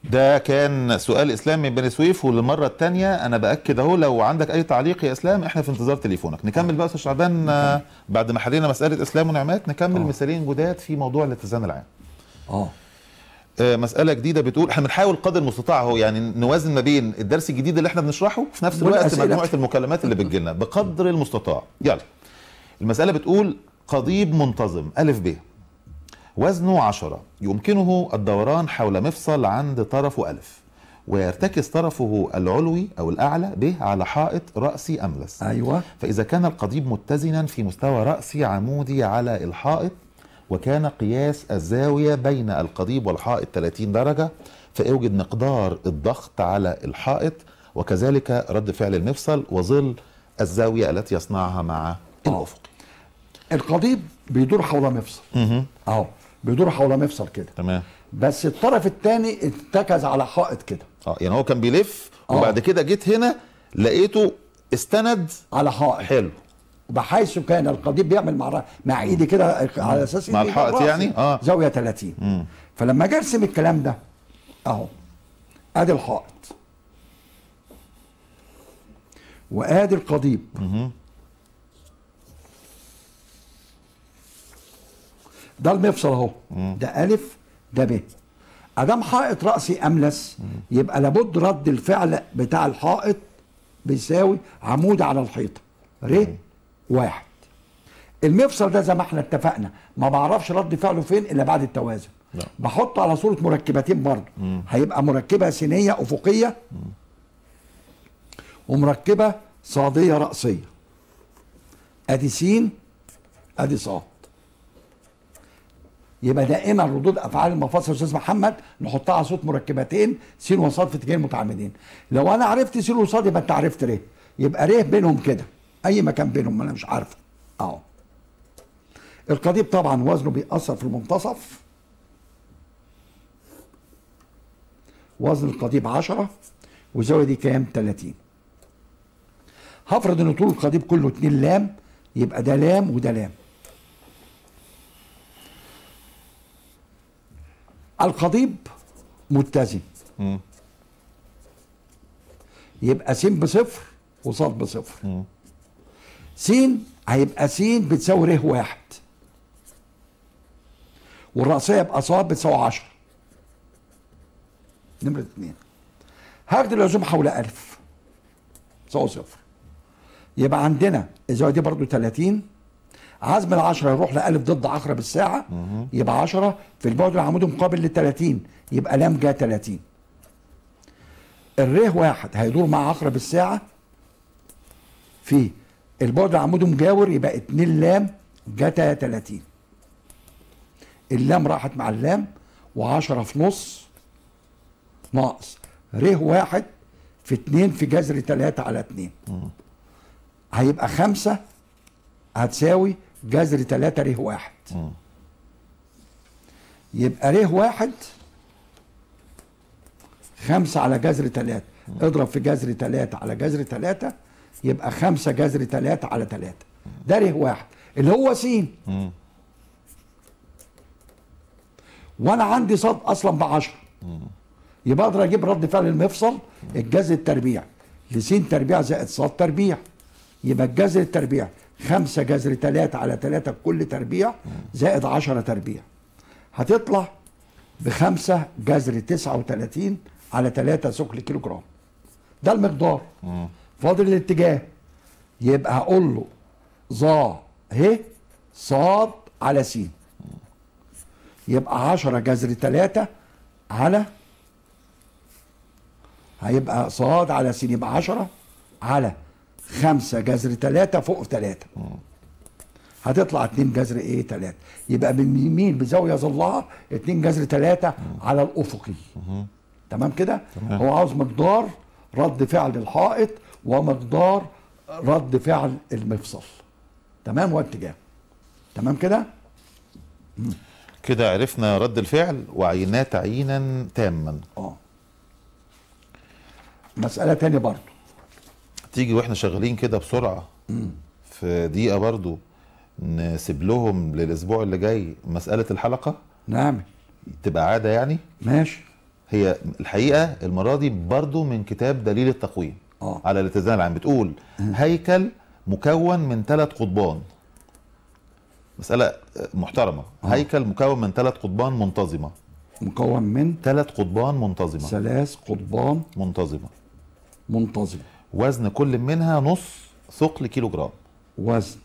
ده كان سؤال اسلام من بني سويف وللمره الثانيه انا باكد اهو لو عندك اي تعليق يا اسلام احنا في انتظار تليفونك نكمل بقى يا استاذ شعبان آه، بعد ما حلينا مساله اسلام ونعمات نكمل آه. مثالين جداد في موضوع الاتزان العام اه آه، مسألة جديدة بتقول احنا بنحاول قدر المستطاع اهو يعني نوازن ما بين الدرس الجديد اللي احنا بنشرحه في نفس الوقت والأسئلة. مجموعة المكالمات اللي بتجيلنا بقدر المستطاع يلا المسألة بتقول قضيب منتظم ألف ب وزنه عشرة يمكنه الدوران حول مفصل عند طرفه ألف ويرتكز طرفه العلوي أو الأعلى به على حائط رأسي أملس ايوه فإذا كان القضيب متزنا في مستوى رأسي عمودي على الحائط وكان قياس الزاوية بين القضيب والحائط 30 درجة فيوجد مقدار الضغط على الحائط وكذلك رد فعل المفصل وظل الزاوية التي يصنعها مع الأفق القضيب بيدور حول مفصل اهو بيدور حول مفصل كده تمام بس الطرف الثاني اتكز على حائط كده اه يعني هو كان بيلف آه. وبعد كده جيت هنا لقيته استند على حائط حلو بحيث كان القضيب بيعمل مع مع ايدي كده على اساس مع إيدي الحائط رأسي يعني؟ آه. زاويه 30 فلما اجي ارسم الكلام ده اهو ادي الحائط وادي القضيب ده المفصل اهو ده الف ده ب ادام حائط راسي املس يبقى لابد رد الفعل بتاع الحائط بيساوي عمود على الحيطه ر واحد المفصل ده زي ما احنا اتفقنا ما بعرفش رد فعله فين الا بعد التوازن لا. بحطه على صوره مركبتين برضه هيبقى مركبه سينيه افقيه ومركبه صاديه راسيه ادي س ادي صاد يبقى دائما ردود افعال المفاصل يا استاذ محمد نحطها على صوت مركبتين س وصاد في اتجاهين متعامدين لو انا عرفت س وصاد يبقى انت عرفت ر يبقى ر بينهم كده اي مكان بينهم انا مش عارفه اهو القضيب طبعا وزنه بيأثر في المنتصف وزن القضيب 10 والزاويه دي كام 30 هفرض ان طول القضيب كله 2 لام يبقى ده لام وده لام القضيب متزن مم. يبقى س بصفر وصاد بصفر س هيبقى س بتساوي ر واحد والرأسية يبقى صاد بتساوي 10 نمرة اتنين هاخد العزوم حول ألف تساوي صفر يبقى عندنا الزاوية دي برضو 30 عزم العشرة يروح لألف ضد عقرب الساعة يبقى 10 في البعد العمودي مقابل لل 30 يبقى لام جا 30 الريه واحد هيدور مع عقرب الساعة في البعد العمودي مجاور يبقى 2 لام جتا 30 اللام راحت مع اللام و10 في نص ناقص ر واحد في 2 في جذر 3 على 2 هيبقى 5 هتساوي جذر 3 ر واحد يبقى ر واحد خمسة على جذر تلاتة اضرب في جذر تلاتة على جذر تلاتة يبقى خمسة جذر تلاتة على تلاتة ده ره واحد اللي هو س وانا عندي صاد اصلا بعشرة يبقى اقدر اجيب رد فعل المفصل الجذر التربيع لس تربيع زائد صاد تربيع يبقى الجذر التربيع خمسة جذر تلاتة على تلاتة كل تربيع زائد عشرة تربيع هتطلع بخمسة جذر تسعة وتلاتين على تلاتة ثقل كيلو جرام ده المقدار فاضل الاتجاه يبقى هقول له ظا ه صاد على س يبقى عشرة جذر تلاتة على هيبقى صاد على س يبقى عشرة على خمسة جذر تلاتة فوق تلاتة هتطلع اتنين جذر ايه تلاتة يبقى من اليمين بزاوية ظلها اتنين جذر تلاتة على الأفقي تمام كده هو عاوز مقدار رد فعل الحائط ومقدار رد فعل المفصل تمام واتجاه تمام كده كده عرفنا رد الفعل وعيناه تعيينا تاما اه مسألة تانية برضو تيجي واحنا شغالين كده بسرعه في دقيقه برضو نسيب لهم للاسبوع اللي جاي مساله الحلقه نعم تبقى عاده يعني ماشي هي الحقيقه المره دي برضو من كتاب دليل التقويم آه. على الاتزان العام بتقول هيكل مكون من ثلاث قضبان مساله محترمه هيكل مكون من ثلاث قضبان منتظمه مكون من ثلاث قضبان منتظمه ثلاث قضبان منتظمه منتظم وزن كل منها نص ثقل كيلو جرام وزن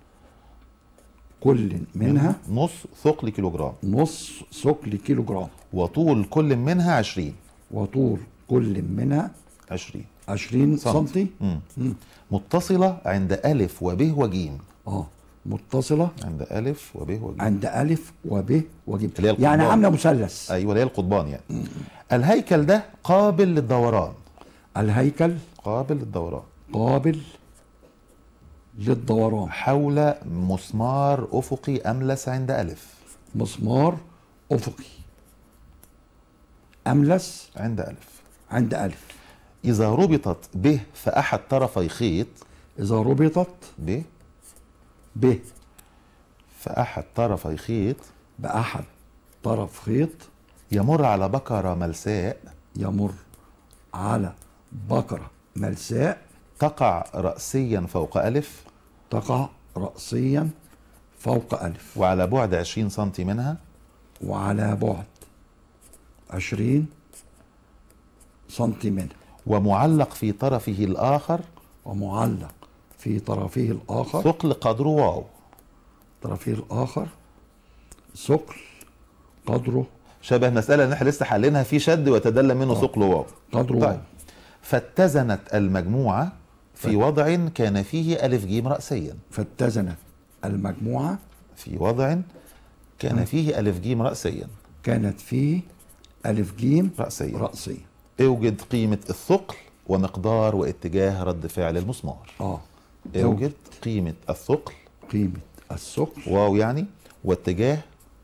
كل منها نص ثقل كيلو جرام نص ثقل كيلو جرام وطول كل منها 20 وطول كل منها 20 20 سنتي مم. متصله عند الف وب وجيم اه متصلة عند الف وب وجيم عند ألف وب وجيم اللي هي القضبان. يعني عاملة مثلث ايوه اللي هي القضبان يعني الهيكل ده قابل للدوران الهيكل قابل للدوران قابل للدوران حول مسمار افقي املس عند الف مسمار أفقي أملس عند الف عند ألف اذا ربطت به في احد طرفي خيط إذا ربطت ب به في احد طرفي خيط بأحد طرف خيط يمر على بكره ملساء يمر على بكرة ملساء تقع راسيا فوق الف تقع رأسيا فوق ألف وعلى بعد 20 سم منها وعلى بعد عشرين سنتي منها ومعلق في طرفه الاخر ومعلق في طرفه الآخر ثقل قدره واو طرفه الآخر ثقل قدره شبه مسألة ان احنا لسه حلينها في شد ويتدلى منه ثقل واو قدره طيب فاتزنت المجموعة في وضع كان فيه ألف جيم رأسيا فاتزنت المجموعة في وضع كان فيه ألف جيم رأسيا كانت فيه ألف جيم رأسيا رأسية اوجد قيمة الثقل ومقدار واتجاه رد فعل المسمار اه اوجد قيمة الثقل قيمة الثقل واو يعني واتجاه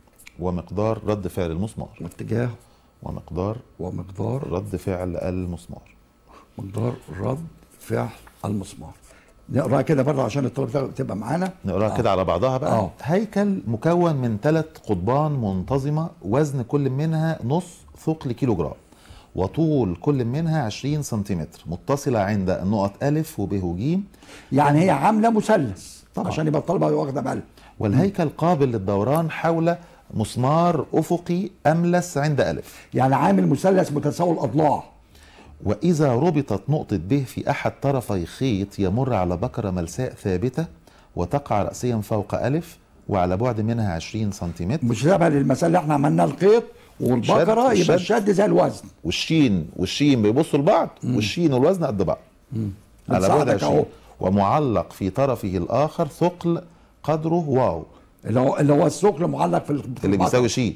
ومقدار رد فعل المسمار واتجاه ومقدار ومقدار رد فعل المسمار مقدار رد فعل المسمار نقراها كده برضه عشان الطلبة تبقى معانا نقراها آه. كده على بعضها بقى آه. هيكل مكون من ثلاث قضبان منتظمة وزن كل منها نص ثقل كيلو جرام وطول كل منها 20 سنتيمتر متصلة عند النقط ألف وب وج يعني هي عاملة مثلث طبعا. عشان يبقى الطلبة واخدة بالها والهيكل قابل للدوران حول مسمار أفقي أملس عند ألف يعني عامل مثلث متساوي الأضلاع وإذا ربطت نقطة ب في أحد طرفي خيط يمر على بكرة ملساء ثابتة وتقع رأسيا فوق ألف وعلى بعد منها 20 سنتيمتر مش شبه للمثال اللي احنا عملناه الخيط والبقرة الشد. يبقى الشد زي الوزن والشين والشين بيبصوا لبعض والشين والوزن قد بعض على بعد بتساعدك 20 أهو. ومعلق في طرفه الآخر ثقل قدره واو اللي هو اللي هو الثقل معلق في ال- في اللي البقرة. بيساوي شين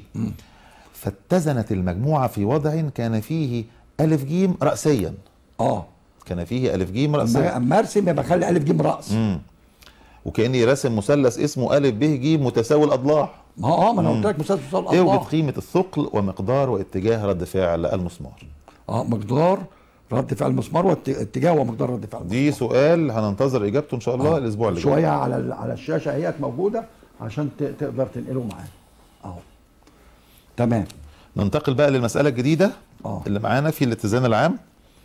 فاتزنت المجموعة في وضع كان فيه ألف جيم رأسيا اه كان فيه ألف جيم اما رأسيا اما ارسم يبقى خلي الف جيم راس وكأني راسم مثلث اسمه ألف ب ج متساوي الأضلاع ما هو اه ما انا قلت لك مثال مثال اوجد الاضلاع قيمة الثقل ومقدار واتجاه رد فعل المسمار اه مقدار رد فعل المسمار واتجاه ومقدار رد فعل دي سؤال هننتظر إجابته إن شاء الله آه. الأسبوع اللي جاي شويه على ال- على الشاشه اهيت موجوده عشان ت- تقدر تنقله معانا اهو تمام ننتقل بقى للمسألة الجديدة آه. اللي معانا في الاتزان العام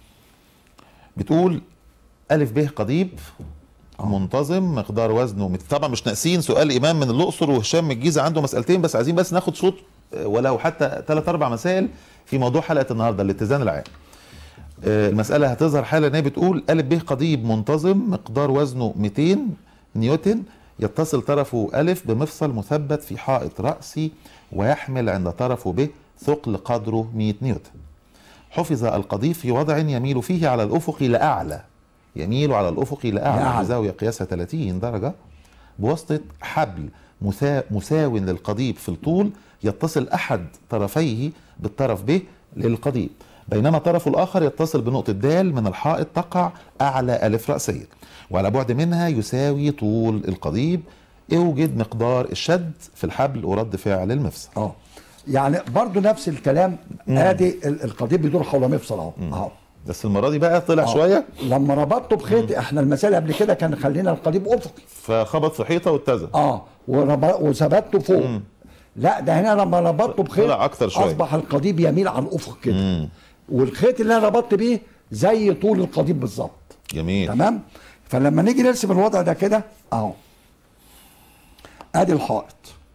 بتقول ألف ب قضيب منتظم مقدار وزنه مت- طبعا مش ناقصين سؤال إمام من الأقصر وهشام من الجيزة عنده مسألتين بس عايزين بس ناخد صوت آه، ولو حتى ثلاث أربع مسائل في موضوع حلقة النهاردة الاتزان العام آه، المسألة هتظهر حالا ان هي بتقول ألف ب قضيب منتظم مقدار وزنه 200 نيوتن يتصل طرفه ألف بمفصل مثبت في حائط رأسي ويحمل عند طرفه ب ثقل قدره 100 نيوتن حفظ القضيب في وضع يميل فيه على الأفق لأعلى يميل على الأفق لأعلى لأعلى. بزاوية قياسها 30 درجة بواسطة حبل مسا- مساو للقضيب في الطول يتصل أحد طرفيه بالطرف ب للقضيب بينما طرفه الآخر يتصل بنقطة د من الحائط تقع أعلى ألف رأسية وعلى بعد منها يساوي طول القضيب اوجد مقدار الشد في الحبل ورد فعل المفصل اه يعني برضو نفس الكلام ادي ال- القضيب بيدور حول مفصل اهو اهو بس المرة دي بقى طلع آه. شوية لما ربطته بخيط احنا المثال قبل كده كان خلينا القضيب افقي فخبط في حيطة واتزن اه ورب- وثبته فوق لا ده هنا لما ربطته بخيط طلع أكتر شوية. اصبح القضيب يميل على الافق كده مم. والخيط اللي انا ربطت بيه زي طول القضيب بالظبط جميل تمام فلما نيجي نرسم الوضع ده كده اهو ادي الحائط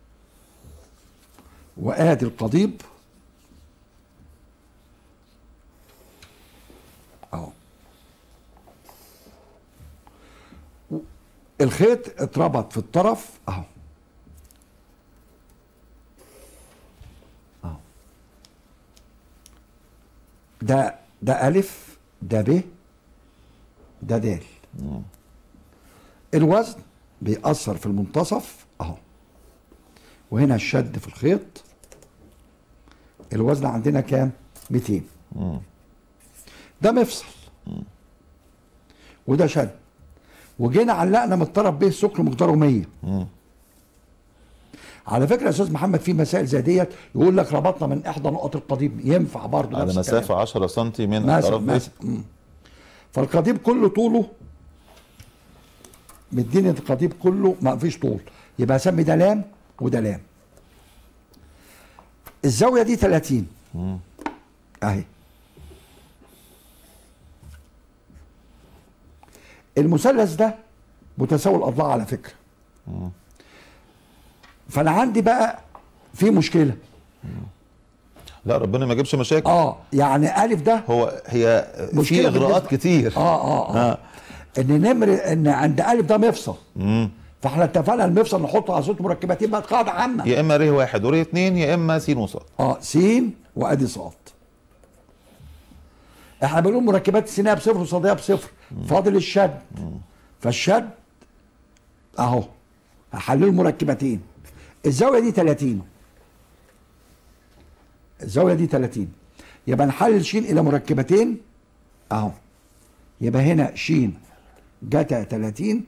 وادي القضيب اهو و- الخيط اتربط في الطرف اهو اهو ده ده الف ده ب ده د الوزن بيأثر في المنتصف اهو وهنا الشد في الخيط الوزن عندنا كام 200 ده مفصل وده شد وجينا علقنا من الطرف به سكر مقداره 100 على فكره يا استاذ محمد في مسائل زي ديت يقول لك ربطنا من احدى نقط القضيب ينفع برضه على نفس الكلام. مسافه 10 سم من مثلا الطرف ده مثلا مم. فالقضيب كله طوله مديني القضيب كله ما فيش طول يبقى اسمي ده لام وده لام الزاويه دي 30 اهي المثلث ده متساوي الاضلاع على فكره فانا عندي بقى في مشكله لا ربنا ما يجيبش مشاكل اه يعني الف ده هو هي في مشكلة اغراءات بالنسبة- كتير اه اه اه ان نمر ان عند الف ده مفصل فاحنا اتفقنا المفصل نحطه على صوت مركبات يبقى قاعده عامه يا اما ر واحد ور اتنين يا اما س وصاد اه س وادي صاد احنا بنقول مركبات السينيه بصفر وصاديه بصفر فاضل الشد فالشد اهو هحلله مركبتين الزاويه دي 30 الزاويه دي 30 يبقى نحلل ش الى مركبتين اهو يبقى هنا ش جتا 30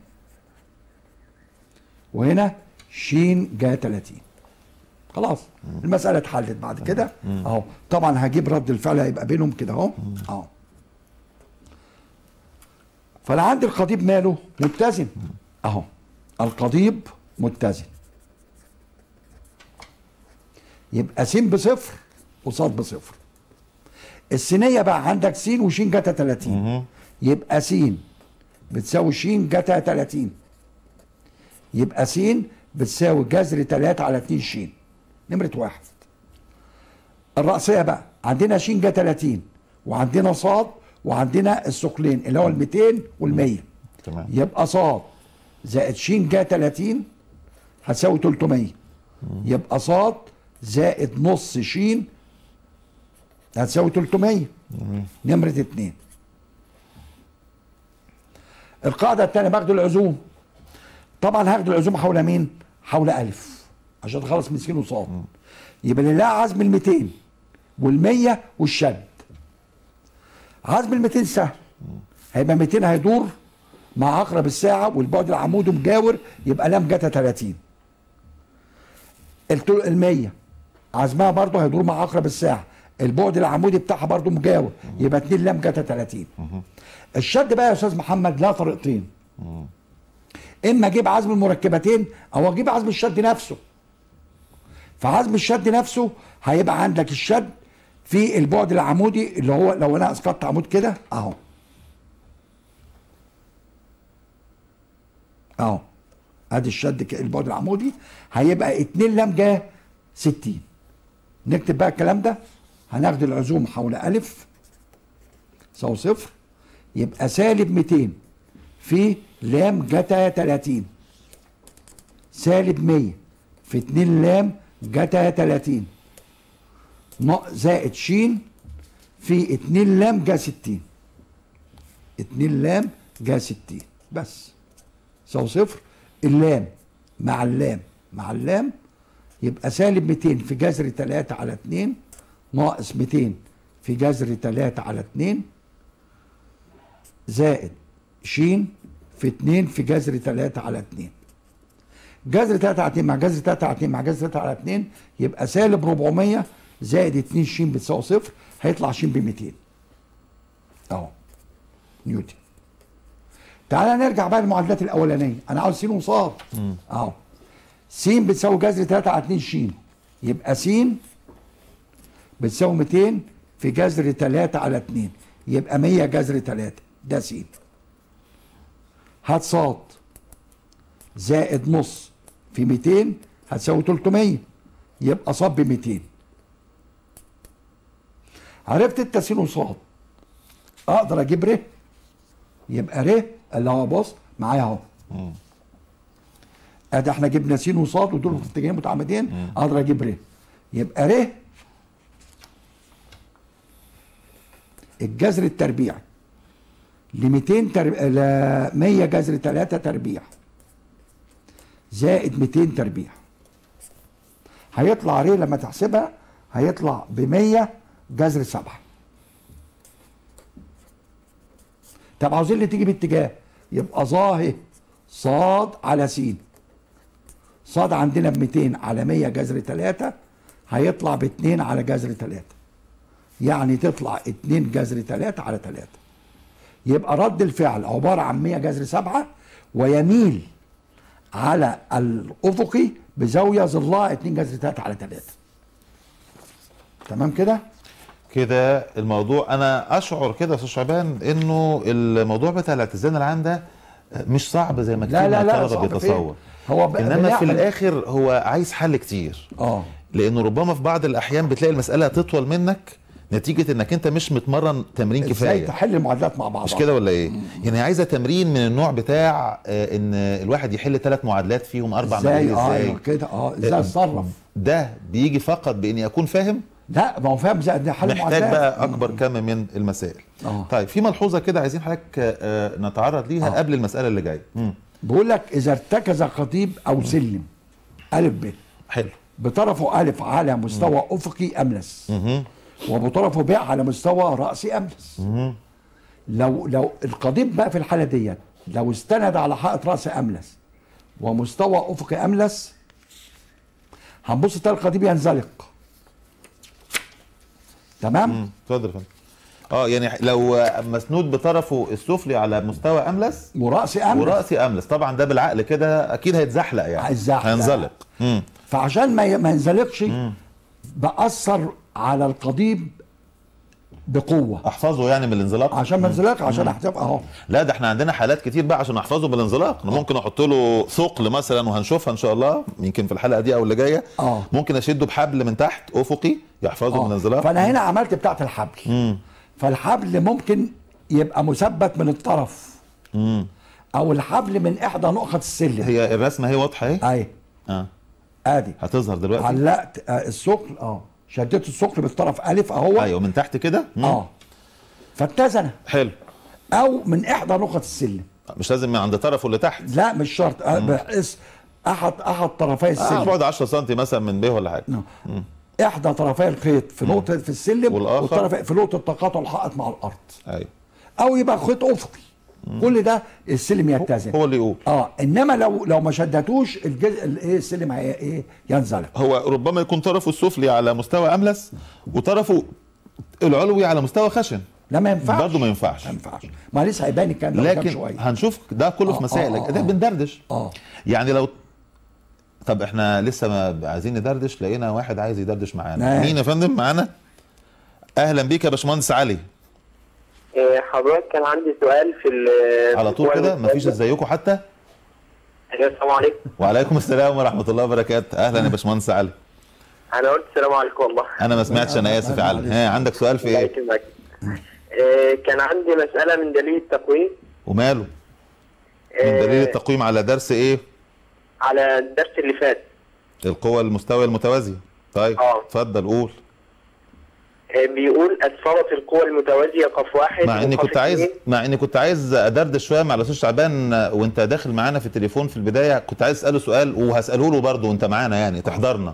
وهنا ش جا 30 خلاص المساله اتحلت بعد كده اهو طبعا هجيب رد الفعل هيبقى بينهم كده اهو اهو فانا عندي القضيب ماله متزن اهو القضيب متزن يبقى س بصفر وصاد بصفر السينيه بقى عندك س وش جتا 30 يبقى س بتساوي ش جتا 30 يبقى س بتساوي جذر 3 على 2 ش نمرة واحد الرأسية بقى عندنا ش جا 30 وعندنا صاد وعندنا الثقلين اللي هو ال 200 وال 100 تمام يبقى صاد زائد ش جا 30 هتساوي 300 يبقى صاد زائد نص ش هتساوي 300 نمرة اتنين القاعدة الثانية باخد العزوم طبعا هاخد العزوم حول مين؟ حول ألف عشان تخلص من س وصاد يبقى لله عزم ال 200 وال 100 والشد عزم ال 200 سهل هيبقى 200 هيدور مع عقرب الساعة والبعد العمودي مجاور يبقى لام جتا 30 ال 100 عزمها برضه هيدور مع عقرب الساعة البعد العمودي بتاعها برضه مجاور يبقى 2 لام جتا 30 الشد بقى يا استاذ محمد لا طريقتين اما اجيب عزم المركبتين او اجيب عزم الشد نفسه فعزم الشد نفسه هيبقى عندك الشد في البعد العمودي اللي هو لو انا اسقطت عمود كده اهو اهو ادي الشد ك- البعد العمودي هيبقى 2 لام جا 60 نكتب بقى الكلام ده هناخد العزوم حول الف يساوي صفر يبقى سالب 200 في لام جتا 30 سالب 100 في 2 لام جتا 30 ناقص زائد ش في 2 لام جا 60 2 لام جا 60 بس يساوي صفر اللام مع اللام مع اللام يبقى سالب 200 في جذر 3 على 2 ناقص 200 في جذر 3 على 2 زائد ش في 2 في جذر 3 على 2 جذر 3 على 2 مع جذر 3 على 2 مع جذر 3 على 2 يبقى سالب 400 زائد 2 ش بتساوي صفر هيطلع ش ب 200 اهو نيوتن تعالى نرجع بقى للمعادلات الاولانيه انا عاوز س وصاد اهو س بتساوي جذر 3 على 2 ش يبقى س بتساوي 200 في جذر 3 على 2 يبقى 100 جذر 3 ده س هات ص زائد نص في 200 هتساوي 300 يبقى ص ب 200 عرفت انت س وص اقدر اجيب ر يبقى ر اللي هو بص معايا اهو ادي احنا جبنا س وص ودول في اتجاهين متعامدين اقدر اجيب ر يبقى ر الجذر التربيعي ل 200 ترب... ل 100 جذر 3 تربيع زائد 200 تربيع هيطلع ر لما تحسبها هيطلع ب 100 جذر 7 طب عاوزين اللي تيجي باتجاه يبقى ظاهر صاد على س صاد عندنا ب 200 على 100 جذر 3 هيطلع ب 2 على جذر 3 يعني تطلع 2 جذر 3 على 3 يبقى رد الفعل عبارة عن 100 جذر 7 ويميل على الأفقي بزاوية ظلها 2 جذر 3 على 3 تمام كده؟ كده الموضوع انا اشعر كده يا استاذ شعبان انه الموضوع بتاع الاتزان العام ده مش صعب زي ما كتير لا لا من لا الطلبه صعب بيتصور فين؟ هو ب- انما في بنعمل- الاخر هو عايز حل كتير اه لانه ربما في بعض الاحيان بتلاقي المساله تطول منك نتيجه انك انت مش متمرن تمرين ازاي كفايه تحل المعادلات مع بعضها مش كده ولا ايه؟ يعني عايزه تمرين من النوع بتاع آه، ان الواحد يحل ثلاث معادلات فيهم اربع ازاي مجالات اه ازاي أيوة كده اه ازاي اتصرف ده بيجي فقط باني اكون فاهم لا ما هو فاهم زي ده حل محتاج معادلات. بقى اكبر كم من المسائل آه. طيب في ملحوظه كده عايزين حضرتك آه، نتعرض ليها آه. قبل المساله اللي جايه مم. بيقول لك اذا ارتكز قضيب او سلم الف ب حلو بطرفه الف على مستوى افقي املس وبطرفه ب على مستوى راسي املس لو لو القضيب بقى في الحاله ديت لو استند على حائط راس املس ومستوى افقي املس هنبص تلاقي القضيب ينزلق تمام اتفضل يا فندم اه يعني لو مسنود بطرفه السفلي على مستوى املس وراسي املس وراسي املس طبعا ده بالعقل كده اكيد هيتزحلق يعني هيتزحلق. هينزلق مم. فعشان ما ما ينزلقش باثر على القضيب بقوه احفظه يعني من الانزلاق عشان ما ينزلق عشان احتفظ اهو لا ده احنا عندنا حالات كتير بقى عشان احفظه بالانزلاق انا ممكن احط له ثقل مثلا وهنشوفها ان شاء الله يمكن في الحلقه دي او اللي جايه آه. ممكن اشده بحبل من تحت افقي يحفظه من الانزلاق فانا هنا عملت بتاعه الحبل فالحبل ممكن يبقى مثبت من الطرف او الحبل من احدى نقط السلم هي الرسمه هي واضحه اهي اهي اه ادي هتظهر دلوقتي علقت آه، الثقل اه شديت الثقل بالطرف الف اهو ايوه من تحت كده مم. اه فاتزن حلو او من احدى نقط السلم مش لازم من عند طرفه اللي تحت لا مش شرط آه، بحيث احد احد طرفي آه السلم بعد 10 سم مثلا من ب ولا حاجه نعم. احدى طرفي الخيط في نقطه في السلم والآخر؟ والطرف في نقطه تقاطع الحائط مع الارض ايوه او يبقى خيط افقي كل ده السلم يتزن هو اللي يقول اه انما لو لو ما شدتوش الجزء الايه السلم هي ايه ينزلق هو ربما يكون طرفه السفلي على مستوى املس وطرفه العلوي على مستوى خشن لا ما ينفعش برضه ما ينفعش ما ينفعش ما لسه هيبان الكلام ده قدام لكن شويه هنشوف ده كله آه، في مسائل آه، آه، ده آه. بندردش اه يعني لو طب احنا لسه ما عايزين ندردش لقينا واحد عايز يدردش معانا نعم. مين يا فندم معانا اهلا بيك يا باشمهندس علي إيه، حضرتك كان عندي سؤال في ال- على طول في كده السؤال مفيش ازيكم حتى أيوة، السلام عليكم وعليكم السلام ورحمه الله وبركاته اهلا يا باشمهندس علي انا قلت السلام عليكم والله انا ما سمعتش انا اسف يا علي ها عندك سؤال في الله ايه يكرمك إيه، كان عندي مسألة من دليل التقويم وماله من إيه، دليل التقويم على درس ايه على الدرس اللي فات القوى المستوى المتوازيه طيب آه. اتفضل قول إيه، بيقول أسفرت القوى المتوازية قف واحد مع اني وقف كنت عايز اثنين. مع اني كنت عايز ادردش شويه مع الاستاذ شعبان وانت داخل معانا في التليفون في البدايه كنت عايز اساله سؤال وهساله له برضه وانت معانا يعني تحضرنا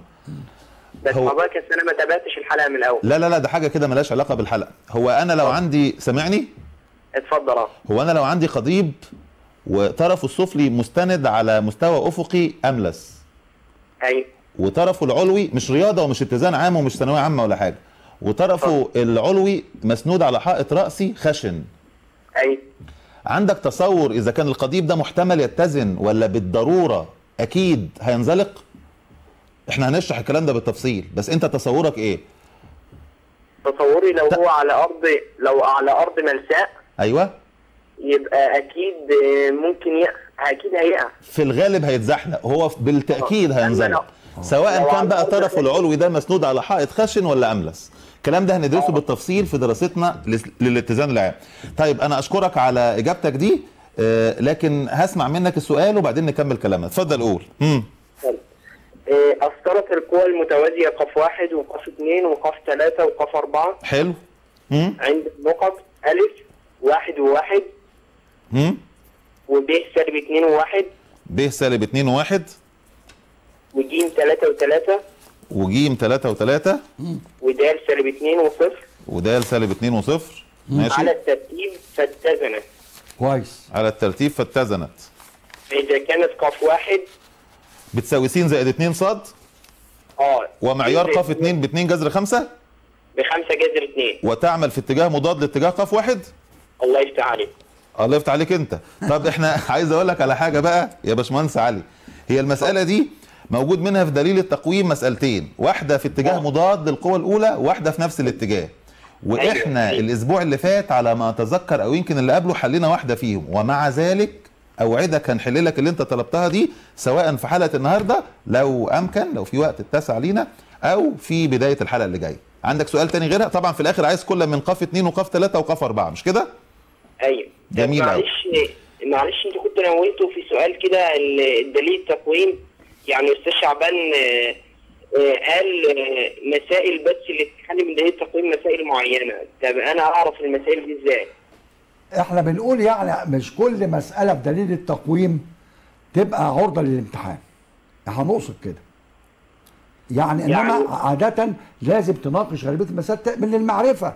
بس هو- حضرتك أصل انا ما تابعتش الحلقة من الأول لا لا لا ده حاجه كده ملهاش علاقه بالحلقه هو انا لو عندي سامعني اتفضل اه هو انا لو عندي قضيب وطرفه السفلي مستند على مستوى افقي املس أيوة وطرفه العلوي مش رياضه ومش اتزان عام ومش ثانويه عامه ولا حاجه وطرفه العلوي مسنود على حائط راسي خشن أيوة عندك تصور اذا كان القضيب ده محتمل يتزن ولا بالضروره اكيد هينزلق احنا هنشرح الكلام ده بالتفصيل بس انت تصورك ايه تصوري لو هو على ارض لو على ارض ملساء ايوه يبقى اكيد آه، ممكن يقع اكيد هيقع في الغالب هيتزحلق هو بالتاكيد أما هينزلق لو- سواء لو كان على بقى الأرض طرفه خشن. العلوي ده مسنود على حائط خشن ولا املس الكلام ده هندرسه آه. بالتفصيل في دراستنا لس- للاتزان العام طيب انا اشكرك على اجابتك دي آه، لكن هسمع منك السؤال وبعدين نكمل كلامنا اتفضل قول امم آه، اشترط القوى المتوازية قف واحد وقف اثنين وقف ثلاثة وقف أربعة حلو امم عند النقط ألف واحد وواحد امم وب سالب اثنين وواحد ب سالب 2 و1 وجيم ثلاثة وثلاثة وجيم 3 و3 ودال سالب اثنين وصفر ودال سالب 2 و0 ماشي على الترتيب فاتزنت كويس على الترتيب فاتزنت إذا كانت قف واحد بتساوي س زائد 2 صاد اه ومعيار زائد قاف 2 ب 2 جذر 5 بخمسة جذر اثنين وتعمل في اتجاه مضاد لاتجاه قاف واحد الله يفتح عليك الله يفتح عليك انت طب احنا عايز اقول لك على حاجه بقى يا باشمهندس علي هي المساله دي موجود منها في دليل التقويم مسالتين واحده في اتجاه مضاد للقوه الاولى وواحده في نفس الاتجاه واحنا أيوة. الاسبوع اللي فات على ما اتذكر او يمكن اللي قبله حلينا واحده فيهم ومع ذلك اوعدك هنحل لك اللي انت طلبتها دي سواء في حلقه النهارده لو امكن لو في وقت اتسع لينا او في بدايه الحلقه اللي جايه عندك سؤال تاني غيرها طبعا في الاخر عايز كل من قاف اتنين وقاف ثلاثة وقاف أربعة مش كده ايوه طب جميل أوي. معلش معلش انت كنت نويته في سؤال كده ال- الدليل التقويم يعني استاذ شعبان آه، آه، قال آه، مسائل بس اللي تتحل من دليل التقويم مسائل معينه طب انا اعرف المسائل دي ازاي؟ احنا بنقول يعني مش كل مسألة في دليل التقويم تبقى عرضة للامتحان هنقصد كده يعني انما يعني- عادة لازم تناقش غالبية المسائل من المعرفة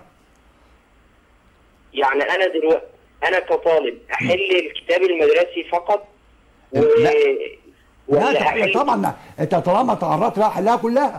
يعني انا دلوقتي انا كطالب احل الكتاب المدرسي فقط و... لا. لا ولا تحل احل طبعا انت طالما تعرضت لها حلها كلها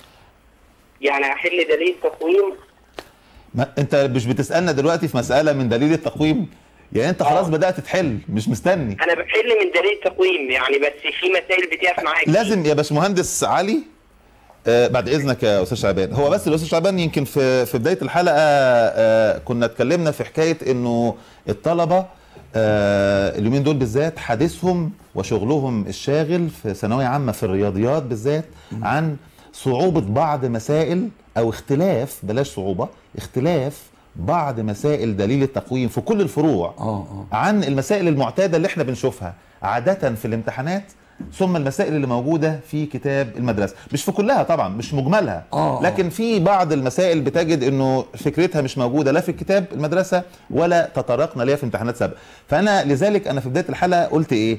يعني احل دليل التقويم ما انت مش بتسالنا دلوقتي في مساله من دليل التقويم يعني انت خلاص آه. بدات تحل مش مستني انا بحل من دليل التقويم يعني بس في مسائل بتقف معاك لازم يا باشمهندس علي آه بعد اذنك يا استاذ شعبان هو بس الاستاذ شعبان يمكن في في بدايه الحلقه آه كنا اتكلمنا في حكايه انه الطلبه آه اليومين دول بالذات حديثهم وشغلهم الشاغل في ثانويه عامه في الرياضيات بالذات عن صعوبه بعض مسائل او اختلاف بلاش صعوبه اختلاف بعض مسائل دليل التقويم في كل الفروع اه اه عن المسائل المعتاده اللي احنا بنشوفها عاده في الامتحانات ثم المسائل اللي موجوده في كتاب المدرسه مش في كلها طبعا مش مجملها آه. لكن في بعض المسائل بتجد انه فكرتها مش موجوده لا في كتاب المدرسه ولا تطرقنا ليها في امتحانات سابقه فانا لذلك انا في بدايه الحلقه قلت ايه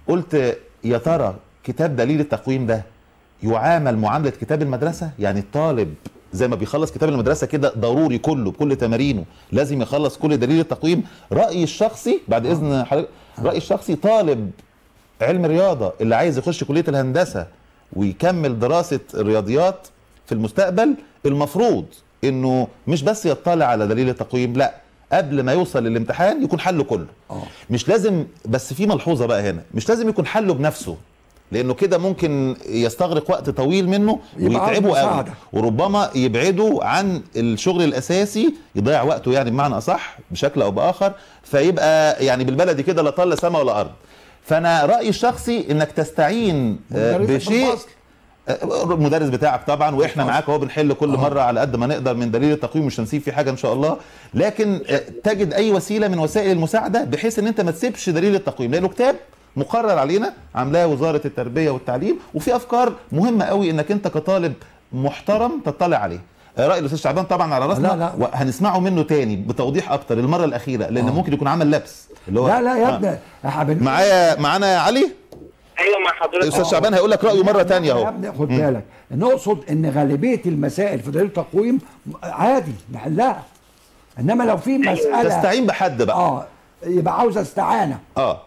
قلت يا ترى كتاب دليل التقويم ده يعامل معامله كتاب المدرسه يعني الطالب زي ما بيخلص كتاب المدرسه كده ضروري كله بكل تمارينه لازم يخلص كل دليل التقويم رايي الشخصي بعد اذن حضرتك رايي الشخصي طالب علم رياضه اللي عايز يخش كليه الهندسه ويكمل دراسه الرياضيات في المستقبل المفروض انه مش بس يطلع على دليل التقويم لا قبل ما يوصل للامتحان يكون حله كله آه. مش لازم بس في ملحوظه بقى هنا مش لازم يكون حله بنفسه لانه كده ممكن يستغرق وقت طويل منه يبقى عاوز ويتعبه قوي مساعدة. وربما يبعده عن الشغل الاساسي يضيع وقته يعني بمعنى اصح بشكل او باخر فيبقى يعني بالبلدي كده لا طل سما ولا ارض فانا رايي الشخصي انك تستعين آه، مدرسك في بشيء الفصل. آه، المدرس بتاعك طبعا واحنا معاك اهو بنحل كل مره على قد ما نقدر من دليل التقويم مش هنسيب فيه حاجه ان شاء الله لكن آه، تجد اي وسيله من وسائل المساعده بحيث ان انت ما تسيبش دليل التقويم لانه كتاب مقرر علينا عاملاه وزاره التربيه والتعليم وفي افكار مهمه قوي انك انت كطالب محترم تطلع عليه آه، راي الاستاذ شعبان طبعا على راسنا لا، لا. وهنسمعه منه تاني بتوضيح اكتر المره الاخيره لان ممكن يكون عمل لبس اللي هو لا لا يا آه. ابني احنا بنقول- معايا معانا يا علي ايوه مع حضرتك الاستاذ شعبان هيقول لك رايه مره تانية يا اهو ابني خد بالك نقصد ان غالبيه المسائل في دليل التقويم عادي نحلها انما لو في مساله تستعين بحد بقى اه يبقى عاوز استعانه اه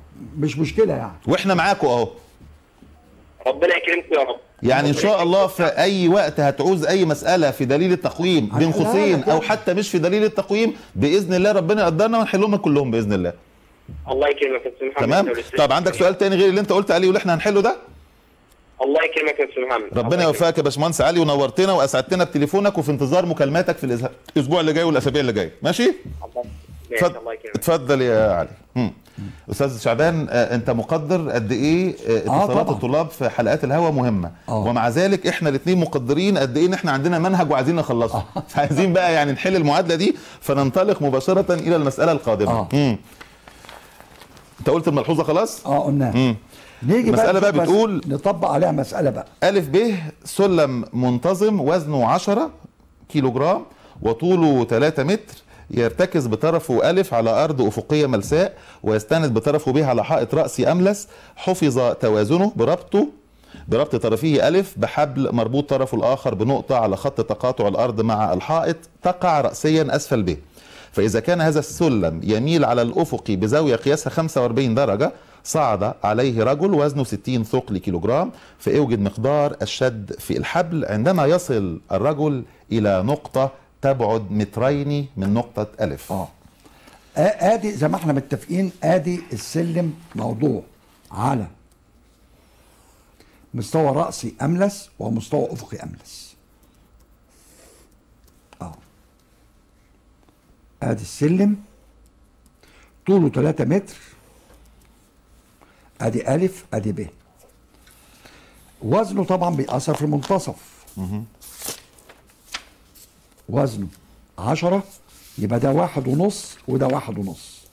مش مشكله يعني واحنا معاكم اهو ربنا يكرمكم يا رب يعني ان شاء الله في اي وقت هتعوز اي مساله في دليل التقويم بين هنحلها قوسين لك او يعني. حتى مش في دليل التقويم باذن الله ربنا يقدرنا ونحلهم كلهم باذن الله الله يكرمك يا استاذ محمد تمام والأستاذ طب عندك سؤال تاني غير اللي انت قلت عليه واللي احنا هنحله ده الله يكرمك يا استاذ محمد ربنا الله يوفقك يا باشمهندس علي ونورتنا واسعدتنا بتليفونك وفي انتظار مكالماتك في الأسه- الاسبوع اللي جاي والاسابيع اللي جايه ماشي يكرمك. ماشي اتفضل الله يكرمك اتفضل يا علي مم. استاذ شعبان آه، انت مقدر قد ايه آه، اتصالات طبعا. الطلاب في حلقات الهوا مهمه آه. ومع ذلك احنا الاثنين مقدرين قد ايه ان احنا عندنا منهج وعايزين نخلصه عايزين بقى يعني نحل المعادله دي فننطلق مباشره الى المساله القادمه آه. مم. انت قلت الملحوظه خلاص اه قلناها مم. نيجي المسألة بقى نشوف بس بتقول- نطبق عليها مساله بقى ألف ب سلم منتظم وزنه 10 كيلو جرام وطوله 3 متر يرتكز بطرفه ألف على أرض أفقية ملساء ويستند بطرفه ب على حائط رأسي أملس حفظ توازنه بربطه بربط طرفيه ألف بحبل مربوط طرفه الآخر بنقطة على خط تقاطع الأرض مع الحائط تقع رأسيا أسفل به فإذا كان هذا السلم يميل على الأفق بزاوية قياسها 45 درجة صعد عليه رجل وزنه 60 ثقل كيلوغرام فيوجد مقدار الشد في الحبل عندما يصل الرجل إلى نقطة تبعد مترين من نقطة ألف اه آ- ادي زي ما احنا متفقين ادي السلم موضوع على مستوى رأسي أملس ومستوى أفقي أملس اه ادي السلم طوله 3 متر ادي ألف ادي ب وزنه طبعا بيأثر في المنتصف وزنه عشرة يبقى ده واحد ونص وده واحد ونص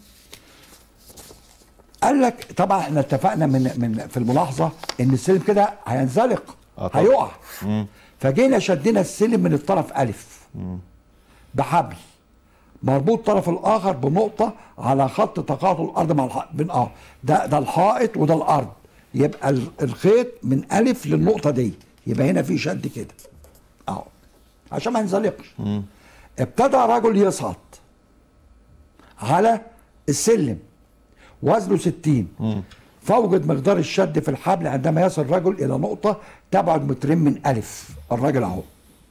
قال لك طبعا احنا اتفقنا من من في الملاحظه ان السلم كده هينزلق آه طبعا. هيقع فجينا شدينا السلم من الطرف الف بحبل مربوط الطرف الاخر بنقطه على خط تقاطع الارض مع الحائط بين اه ده ده الحائط وده الارض يبقى ال- الخيط من الف للنقطه دي يبقى هنا في شد كده اهو عشان ما ينزلقش ابتدى رجل يصعد على السلم وزنه 60 فوجد مقدار الشد في الحبل عندما يصل الرجل الى نقطه تبعد مترين من الف الراجل اهو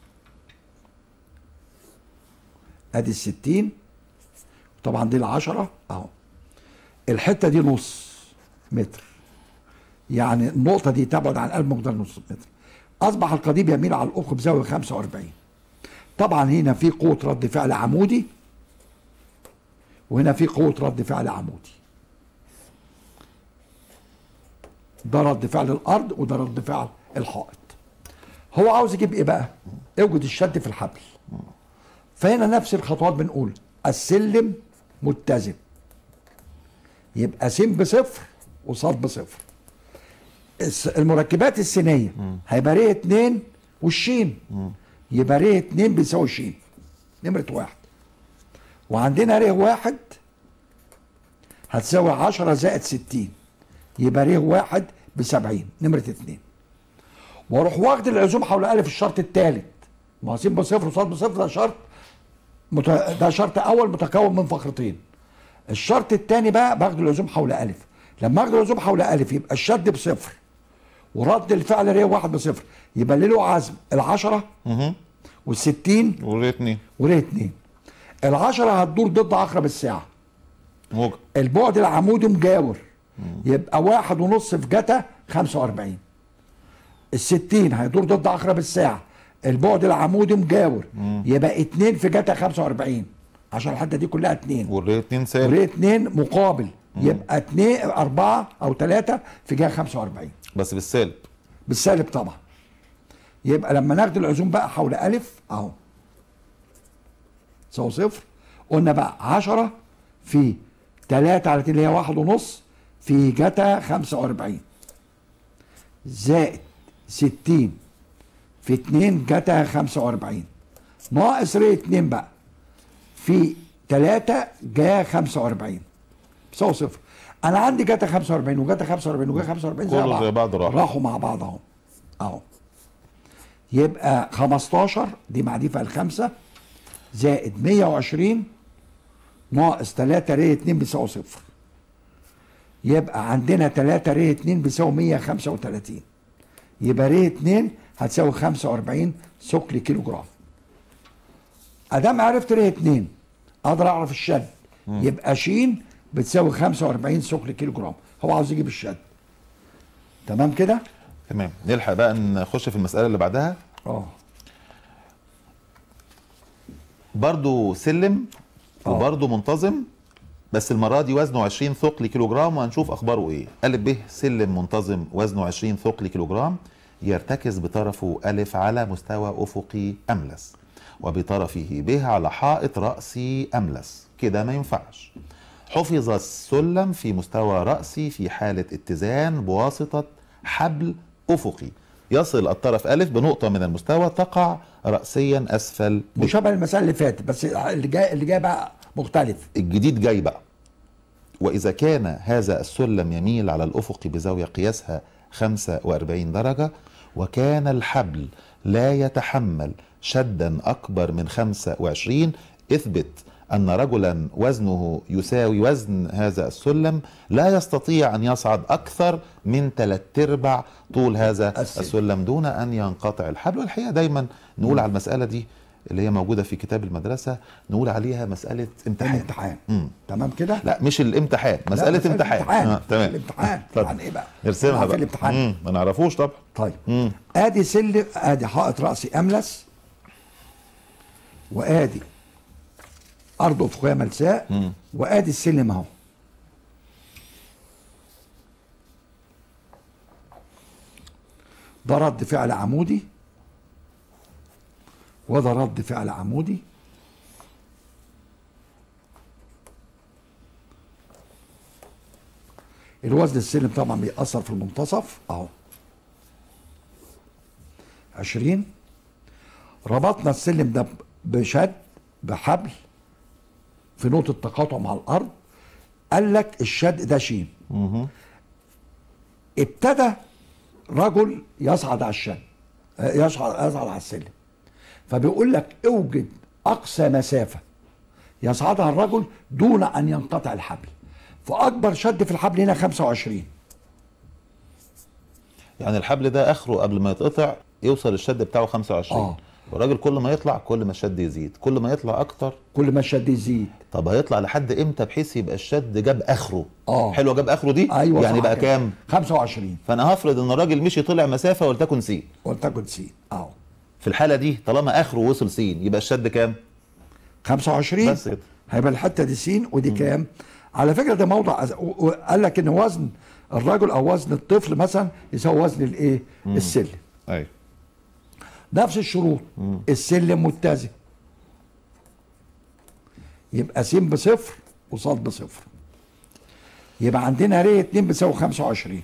ادي الستين طبعا دي العشرة اهو الحتة دي نص متر يعني النقطة دي تبعد عن قلب مقدار نص متر أصبح القضيب يميل على الأفق بزاوية 45 طبعا هنا في قوة رد فعل عمودي وهنا في قوة رد فعل عمودي ده رد فعل الأرض وده رد فعل الحائط هو عاوز يجيب ايه بقى؟ اوجد الشد في الحبل فهنا نفس الخطوات بنقول السلم متزن يبقى س بصفر وصاد بصفر الس- المركبات السينيه هيبقى ر 2 والشين يبقى ر 2 بيساوي ش نمره واحد وعندنا ر واحد هتساوي 10 زائد 60 يبقى ر واحد ب 70 نمره اتنين واروح واخد العزوم حول الف الشرط الثالث ما هو س بصفر وصاد بصفر ده شرط مت... ده شرط اول متكون من فقرتين الشرط الثاني بقى باخد العزوم حول الف لما اخد العزوم حول الف يبقى الشد بصفر ورد الفعل ر واحد بصفر يبقى اللي له عزم العشرة والستين وريتني ور اتنين العشرة هتدور ضد عقرب الساعة موجة البعد العمودي مجاور يبقى واحد ونص في جتا 45 الستين هيدور ضد عقرب الساعة البعد العمودي مجاور يبقى اتنين في جتا 45 عشان الحته دي كلها اتنين والريتنين سالب وريه اتنين مقابل يبقى اتنين اربعة او ثلاثة في جهة 45 بس بالسالب بالسالب طبعا يبقى لما ناخد العزوم بقى حول ألف أهو تساوي صفر قلنا بقى 10 في 3 على 2 اللي هي واحد ونص في جتا 45 زائد 60 في 2 جتا 45 ناقص ر 2 بقى في 3 جا 45 بيساوي صفر انا عندي جتا 45 وجتا 45 وجا 45 زي كله بعض زي بعض راح. راحوا مع بعض اهو اهو يبقى 15 دي مع دي في الخمسه زائد 120 ناقص 3 ر 2 بيساوي صفر يبقى عندنا 3 ر 2 بيساوي 135 يبقى ر 2 هتساوي 45 ثقل كيلو جرام ادام عرفت ر 2 اقدر اعرف الشد يبقى ش بتساوي 45 ثقل كيلو جرام هو عاوز يجيب الشد تمام كده تمام نلحق بقى نخش في المساله اللي بعدها اه برضو سلم آه. وبرضو منتظم بس المره دي وزنه 20 ثقل كيلو جرام وهنشوف اخباره ايه الف ب سلم منتظم وزنه 20 ثقل كيلو جرام يرتكز بطرفه الف على مستوى افقي املس وبطرفه ب على حائط راسي املس كده ما ينفعش حفظ السلم في مستوى راسي في حاله اتزان بواسطه حبل افقي يصل الطرف الف بنقطه من المستوى تقع راسيا اسفل ب مشابه للمساله اللي فاتت بس اللي جاي اللي جاي بقى مختلف الجديد جاي بقى وإذا كان هذا السلم يميل على الأفق بزاوية قياسها 45 درجة وكان الحبل لا يتحمل شدا أكبر من 25 اثبت أن رجلا وزنه يساوي وزن هذا السلم لا يستطيع أن يصعد أكثر من ثلاث أرباع طول هذا السلم. السلم دون أن ينقطع الحبل والحقيقة دايما نقول على المسألة دي اللي هي موجودة في كتاب المدرسة نقول عليها مسألة امتحان الامتحان مم. تمام كده لا مش الامتحان مسألة مسألة امتحان امتحان. آه، تمام الامتحان. اتفضل. يعني إيه بقى؟ نرسمها نعرف بقى الامتحان. مم، ما نعرفوش طبعا طيب مم. ادي سلم ادي حائط راسي املس وادي ارض افقيه ملساء وادي السلم اهو ده رد فعل عمودي وده رد فعل عمودي الوزن السلم طبعا بيأثر في المنتصف اهو عشرين ربطنا السلم ده بشد بحبل في نقطة تقاطع مع الأرض قال لك الشد ده شين ابتدى رجل يصعد على الشد آه، يصعد يصعد على السلم فبيقول لك اوجد أقصى مسافة يصعدها الرجل دون أن ينقطع الحبل فأكبر شد في الحبل هنا 25 يعني الحبل ده اخره قبل ما يتقطع يوصل الشد بتاعه 25 آه. والراجل كل ما يطلع كل ما الشد يزيد كل ما يطلع اكتر كل ما الشد يزيد طب هيطلع لحد امتى بحيث يبقى الشد جاب اخره آه. حلوه جاب اخره دي ايوه يعني صح بقى كده. كام 25 فانا هفرض ان الراجل مشي طلع مسافه ولتكن سي ولتكن سي اهو في الحاله دي طالما اخره وصل سي يبقى الشد كام 25 بس كده. هيبقى الحته دي س ودي كام على فكره ده موضع أز- و- و- قال لك ان وزن الرجل او وزن الطفل مثلا يساوي وزن الايه السلم ايوه نفس الشروط السلم متزن يبقى س بصفر وصاد بصفر يبقى عندنا ر 2 بتساوي 25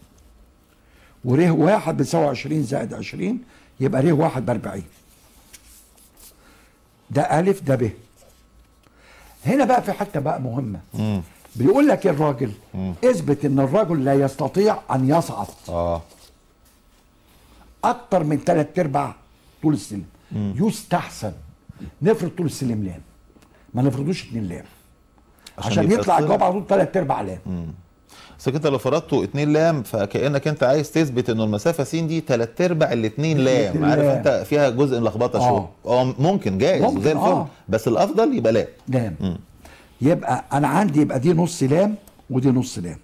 ور 1 بتساوي 20 زائد 20 يبقى ر 1 ب 40 ده ألف ده ب هنا بقى في حته بقى مهمه بيقول لك الراجل اثبت ان الرجل لا يستطيع ان يصعد اه اكتر من ثلاث ارباع طول السلم يستحسن نفرض طول السلم لام ما نفرضوش اتنين لام عشان عشان, يبقى يطلع الطلع- الجواب على طول ثلاث ارباع لام بس انت لو فرضته اتنين لام فكانك انت عايز تثبت انه المسافه س دي تلات ارباع الاتنين لام الاتنين عارف لام. انت فيها جزء لخبطه آه. شويه اه ممكن جايز ممكن، زي الفل آه. بس الافضل يبقى لام لام يبقى انا عندي يبقى دي نص لام ودي نص لام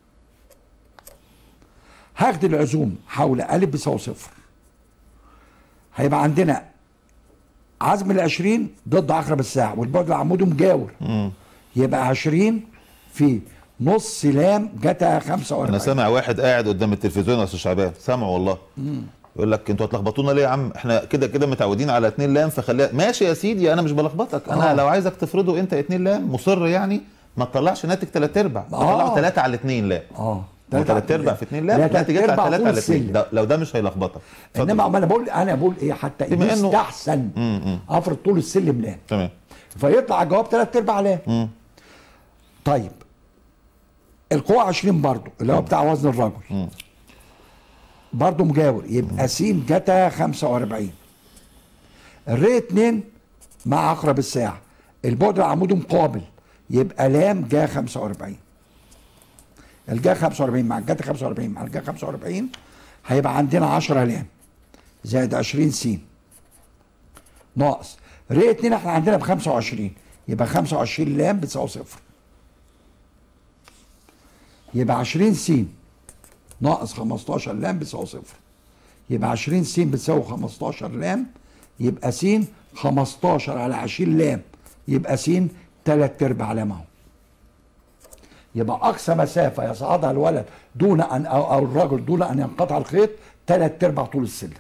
هاخد العزوم حول ا بيساوي صفر هيبقى عندنا عزم العشرين ضد عقرب الساعة والبعد العمودي مجاور يبقى عشرين في نص لام جتا انا 45 سامع واحد قاعد قدام التلفزيون يا استاذ شعبان سامعه والله يقول لك انتوا هتلخبطونا ليه يا عم احنا كده كده متعودين على اتنين لام فخليها ماشي يا سيدي انا مش بلخبطك انا آه. لو عايزك تفرضه انت اتنين لام مصر يعني ما تطلعش ناتج تلات ارباع آه. طلعوا تلاته على اتنين لام اه ما تلات ارباع في اتنين لام ناتج يطلع أرباع تلاته طول على اتنين السلم. ده- لو ده مش هيلخبطك اتفضل. انما انا بقول انا بقول ايه حتى بما إنه- يستحسن افرض طول السلم لام تمام فيطلع الجواب ثلاث ارباع لام طيب القوة 20 برضو اللي هو بتاع وزن الرجل برضو مجاور يبقى س جتا 45 الر 2 مع عقرب الساعة البعد العمودي مقابل يبقى لام جا 45 الجا 45 مع الجتا 45 مع الجا 45 هيبقى عندنا 10 لام زائد 20 س ناقص ر 2 احنا عندنا ب 25 يبقى 25 لام بتساوي صفر يبقى 20 س ناقص 15 لام بيساوي صفر يبقى 20 س بتساوي 15 لام يبقى س 15 على 20 لام يبقى س 3 ارباع لام اهو يبقى اقصى مسافه يصعدها الولد دون ان او, أو الرجل دون ان ينقطع الخيط 3 ارباع طول السلم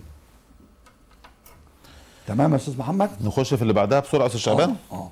تمام يا استاذ محمد نخش في اللي بعدها بسرعه يا استاذ شعبان اه آه.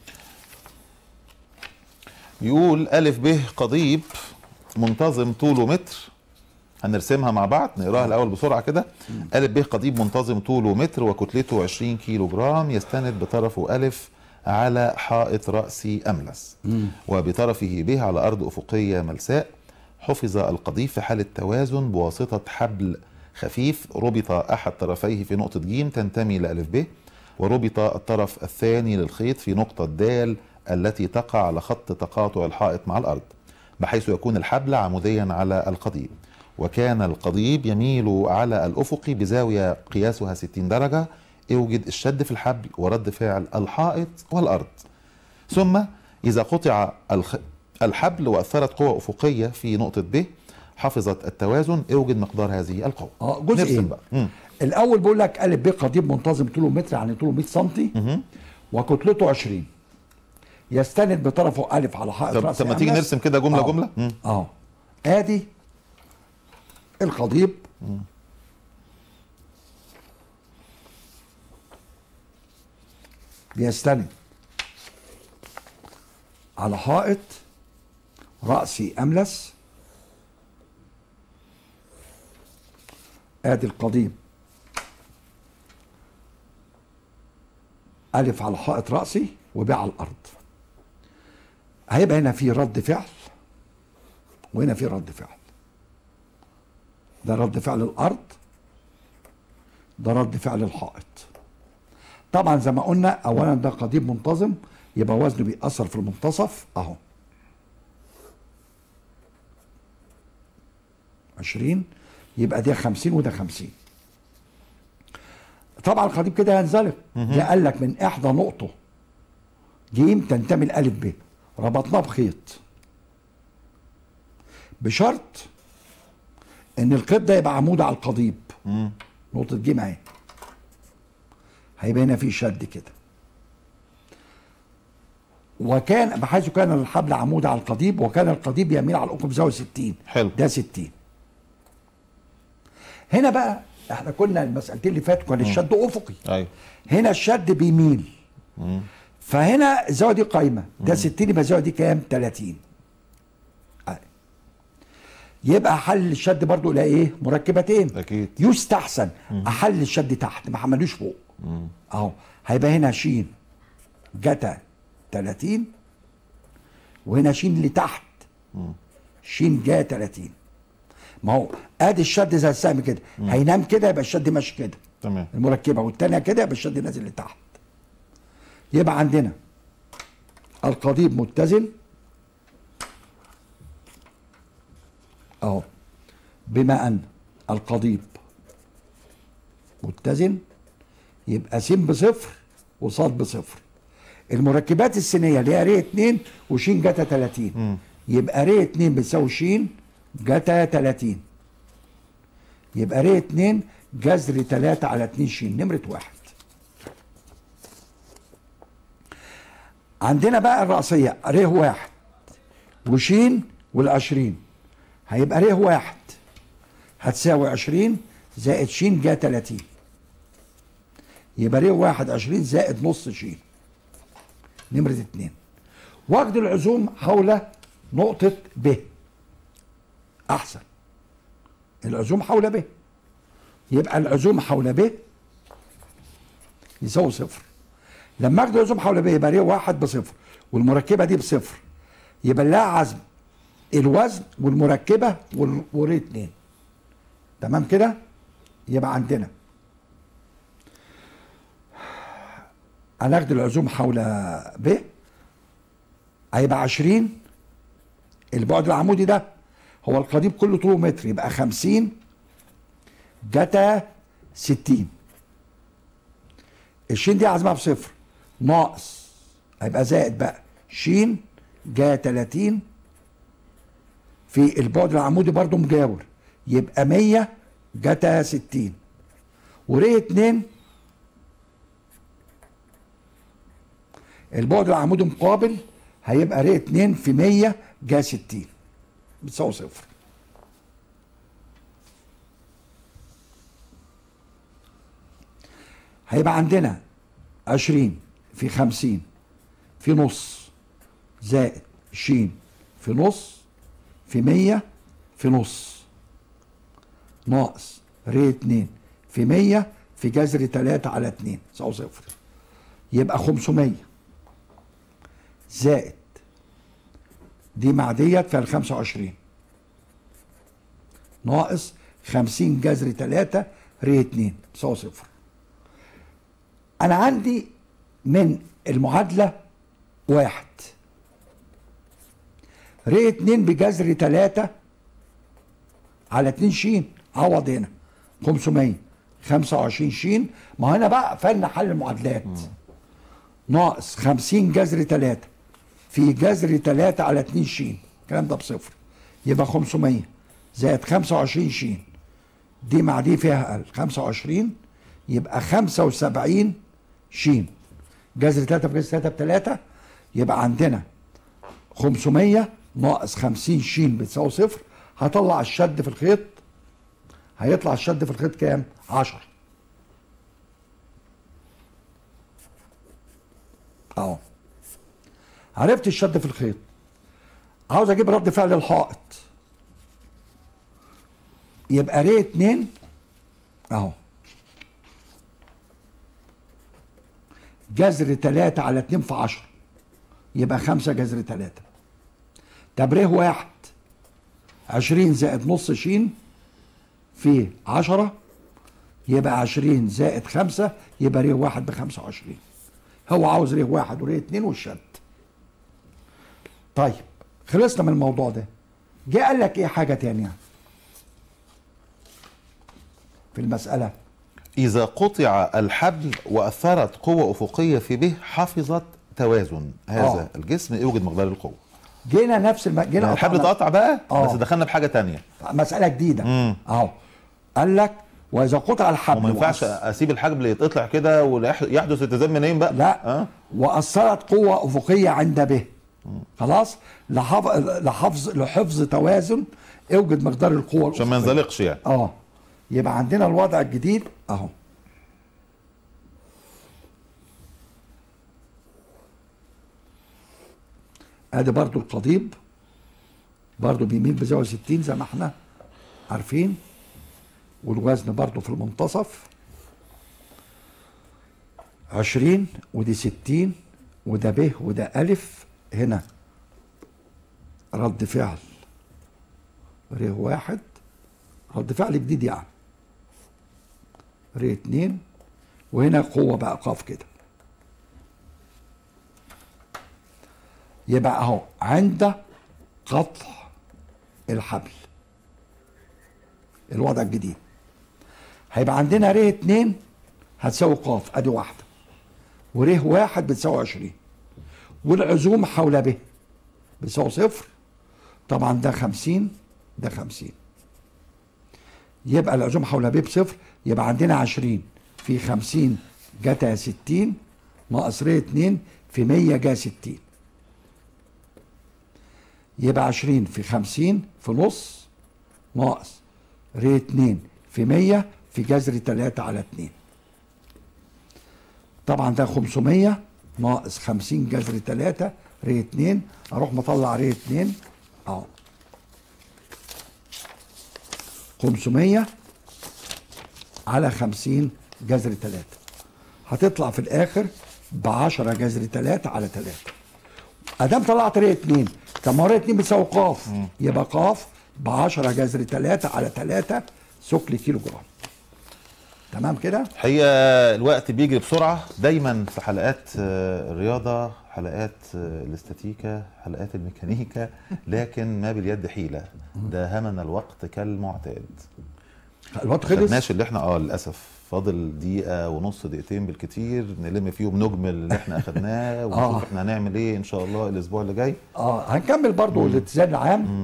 يقول ألف ب قضيب منتظم طوله متر هنرسمها مع بعض نقراها الأول بسرعة كده ألف ب قضيب منتظم طوله متر وكتلته 20 كيلو جرام يستند بطرفه ألف على حائط رأسي أملس وبطرفه ب على أرض أفقية ملساء حفظ القضيب في حالة توازن بواسطة حبل خفيف ربط أحد طرفيه في نقطة ج تنتمي لألف ب وربط الطرف الثاني للخيط في نقطة د التي تقع على خط تقاطع الحائط مع الأرض بحيث يكون الحبل عموديا على القضيب وكان القضيب يميل على الأفق بزاوية قياسها 60 درجة يوجد الشد في الحبل ورد فعل الحائط والأرض ثم إذا قطع الخ... الحبل وأثرت قوة أفقية في نقطة ب حفظت التوازن اوجد مقدار هذه القوة اه جزئين نرسم بقى مم. الاول بيقول لك الف ب قضيب منتظم طوله متر يعني طوله 100 سم وكتلته 20 يستند بطرفه الف على حائط طب, راس طب ما تيجي أملس. نرسم كده جملة آه. جملة مم. اهو ادي القضيب بيستند على حائط رأسي أملس ادي القضيب ألف على حائط رأسي وب على الأرض هيبقى هنا في رد فعل وهنا في رد فعل ده رد فعل الارض ده رد فعل الحائط طبعا زي ما قلنا اولا ده قضيب منتظم يبقى وزنه بيأثر في المنتصف اهو 20 يبقى ده 50 وده 50 طبعا القضيب كده هينزلق ده قال لك من احدى نقطه جيم تنتمي الالف ب ربطناه بخيط بشرط ان الخيط ده يبقى عمود على القضيب نقطة جيم اهي هيبقى هنا في شد كده وكان بحيث كان الحبل عمود على القضيب وكان القضيب يميل على الافق بزاويه 60 حلو. ده 60 هنا بقى احنا كنا المسألتين اللي فاتوا كان الشد افقي أيوه هنا الشد بيميل فهنا الزاويه دي قايمه ده 60 يبقى الزاويه دي كام 30 آه. يبقى حل الشد برضو الى ايه مركبتين أكيد. يستحسن احل الشد تحت ما حملوش فوق اهو هيبقى هنا ش جتا 30 وهنا ش اللي تحت ش جا 30 ما هو ادي الشد زي السهم كده هينام كده يبقى الشد ماشي كده تمام المركبه والتانيه كده يبقى الشد نازل لتحت يبقى عندنا القضيب متزن اهو بما ان القضيب متزن يبقى س بصفر وصاد بصفر المركبات السينيه اللي هي ر 2 وش جتا 30 يبقى ر 2 بتساوي ش جتا 30 يبقى ر 2 جذر 3 على 2 ش نمره واحد عندنا بقى الرأسية ر واحد وشين والعشرين هيبقى ر واحد هتساوي عشرين زائد شين جا تلاتين يبقى ر واحد عشرين زائد نص شين نمرة اتنين وجد العزوم حول نقطة ب أحسن العزوم حول ب يبقى العزوم حول ب يساوي صفر لما اخد العزوم حول ب يبقى ر واحد بصفر والمركبه دي بصفر يبقى لها عزم الوزن والمركبه وال- ور اتنين تمام كده يبقى عندنا هناخد العزوم حول ب هيبقى 20 البعد العمودي ده هو القضيب كله طوله متر يبقى 50 جتا 60 الشين دي عزمها بصفر ناقص هيبقى زائد بقى شين جا 30 في البعد العمودي برضو مجاور يبقى 100 جتا 60 وريه 2 البعد العمودي مقابل هيبقى ريه 2 في 100 جا 60 بتساوي صفر هيبقى عندنا 20 في 50 في نص زائد ش في نص في 100 في نص ناقص ر 2 في 100 في جذر 3 على 2 يساوي صفر يبقى 500 زائد دي مع ديت فيها ال 25 ناقص 50 جذر 3 ر 2 يساوي صفر انا عندي من المعادله واحد ر 2 بجذر 3 على 2 ش عوض هنا 500 25 ش ما هنا بقى فن حل المعادلات ناقص 50 جذر 3 في جذر 3 على 2 ش الكلام ده بصفر يبقى 500 زائد 25 ش دي مع دي فيها اقل 25 يبقى 75 ش جذر 3 في جذر 3 ب 3 يبقى عندنا 500 ناقص 50 ش بتساوي صفر هطلع الشد في الخيط هيطلع الشد في الخيط كام؟ 10 اهو عرفت الشد في الخيط عاوز اجيب رد فعل الحائط يبقى ر 2 اهو جذر 3 على 2 في 10 يبقى 5 جذر 3 طب ر 1 20 زائد نص ش في 10 يبقى 20 زائد 5 يبقى ر 1 ب 25 هو عاوز ر 1 ور 2 والشد طيب خلصنا من الموضوع ده جه قال لك ايه حاجه تانية في المساله إذا قطع الحبل وأثرت قوة أفقية في به حفظت توازن هذا آه. الجسم يوجد مقدار القوة جينا نفس الم... جينا يعني الحبل قطعنا- اتقطع بقى آه. بس دخلنا بحاجة تانية مساله جديده مم. اهو قال لك واذا قطع الحبل وما ينفعش وأث- أسيب الحبل يتقطع كده ويحدث اتزان منين بقى لا أه؟ واثرت قوه افقيه عند به خلاص لحف... لحفظ لحفظ توازن اوجد مقدار القوه عشان ما الأفقية. ينزلقش يعني اه يبقى عندنا الوضع الجديد اهو ادي برضو القضيب برضو بيميل بزاويه 60 زي ما احنا عارفين والوزن برضو في المنتصف 20 ودي 60 وده ب وده ألف هنا رد فعل ر واحد رد فعل جديد يعني ر اتنين وهنا قوة بقى قاف كده يبقى اهو عند قطع الحبل الوضع الجديد هيبقى عندنا ر اتنين هتساوي قاف ادي واحدة ور واحد بتساوي 20 والعزوم حول ب بتساوي صفر طبعا ده 50 ده 50 يبقى العزوم حول ب بصفر يبقى عندنا 20 في 50 جتا 60 ناقص ر 2 في 100 جا 60 يبقى 20 في 50 في نص ناقص ر 2 في 100 في جذر 3 على 2 طبعا ده 500 ناقص 50 جذر 3 ر 2 اروح مطلع ر 2 اهو 500 على 50 جذر 3 هتطلع في الاخر ب 10 جذر 3 على 3 ادام طلعت ر 2 طب ما هو ر 2 بتساوي قاف يبقى قاف ب 10 جذر 3 على 3 ثقل كيلو جرام تمام كده؟ الحقيقه الوقت بيجري بسرعه دايما في حلقات آه، الرياضه حلقات آه، الاستاتيكا حلقات الميكانيكا لكن ما باليد حيله داهمنا الوقت كالمعتاد الوقت خلص خلص خدناش اللي احنا اه للاسف فاضل دقيقه ونص دقيقتين بالكتير نلم فيهم نجمل اللي احنا اخدناه ونشوف آه. احنا هنعمل ايه ان شاء الله الاسبوع اللي جاي اه هنكمل برضو الاتزان العام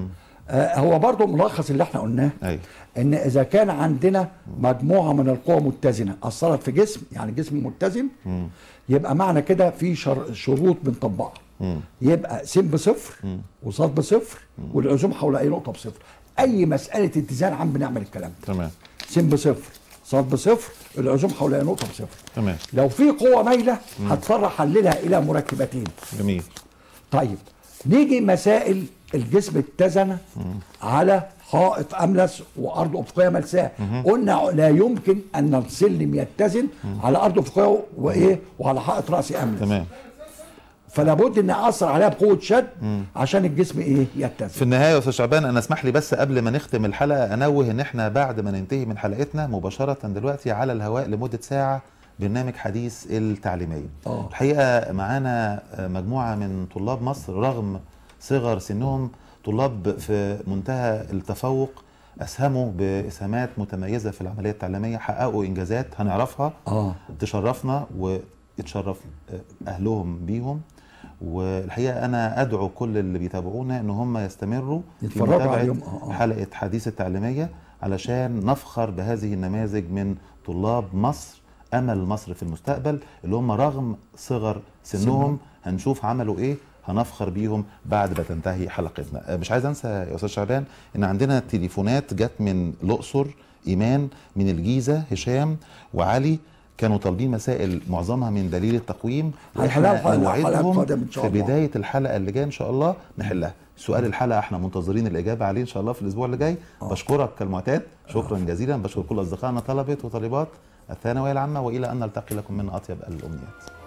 آه هو برضو ملخص اللي احنا قلناه ايوه ان اذا كان عندنا مجموعه من القوى متزنه اثرت في جسم يعني جسم متزن يبقى معنى كده في شر شروط بنطبقها يبقى س بصفر وصاد بصفر والعزوم حول اي نقطه بصفر اي مساله اتزان عم بنعمل الكلام ده تمام س بصفر صاد بصفر العزوم حول اي نقطه بصفر تمام لو في قوه مايله هضطر احللها الى مركبتين جميل طيب نيجي مسائل الجسم اتزن على حائط املس وارض افقيه ملساء قلنا لا يمكن ان السلم يتزن على ارض افقيه وايه وعلى حائط راسي املس تمام فلا بد ان اثر عليها بقوه شد عشان الجسم ايه في يتزن النهايه يا استاذ شعبان انا اسمح لي بس قبل ما نختم الحلقه انوه ان احنا بعد ما ننتهي من حلقتنا مباشره دلوقتي على الهواء لمده ساعه برنامج حديث التعليميه آه. الحقيقه معانا مجموعه من طلاب مصر رغم صغر سنهم طلاب في منتهى التفوق اسهموا باسهامات متميزه في العمليه التعليميه حققوا انجازات هنعرفها اه تشرفنا ويتشرف اهلهم بيهم والحقيقه انا ادعو كل اللي بيتابعونا ان هم يستمروا في يتفرجوا متابعة عليهم. آه، آه. حلقه حديث التعليميه علشان نفخر بهذه النماذج من طلاب مصر امل مصر في المستقبل اللي هم رغم صغر سنهم هنشوف عملوا ايه هنفخر بيهم بعد ما تنتهي حلقتنا آه، مش عايز انسى يا استاذ شعبان ان عندنا تليفونات جت من الاقصر ايمان من الجيزه هشام وعلي كانوا طالبين مسائل معظمها من دليل التقويم هنحلها واحنا في الحلقة نوعدهم القادمة إن شاء في الله. بدايه الحلقه اللي جايه ان شاء الله نحلها سؤال الحلقه احنا منتظرين الاجابه عليه ان شاء الله في الاسبوع اللي جاي بشكرك كالمعتاد شكرا جزيلا بشكر كل اصدقائنا طلبه وطالبات الثانويه العامه والى ان نلتقي لكم من اطيب الامنيات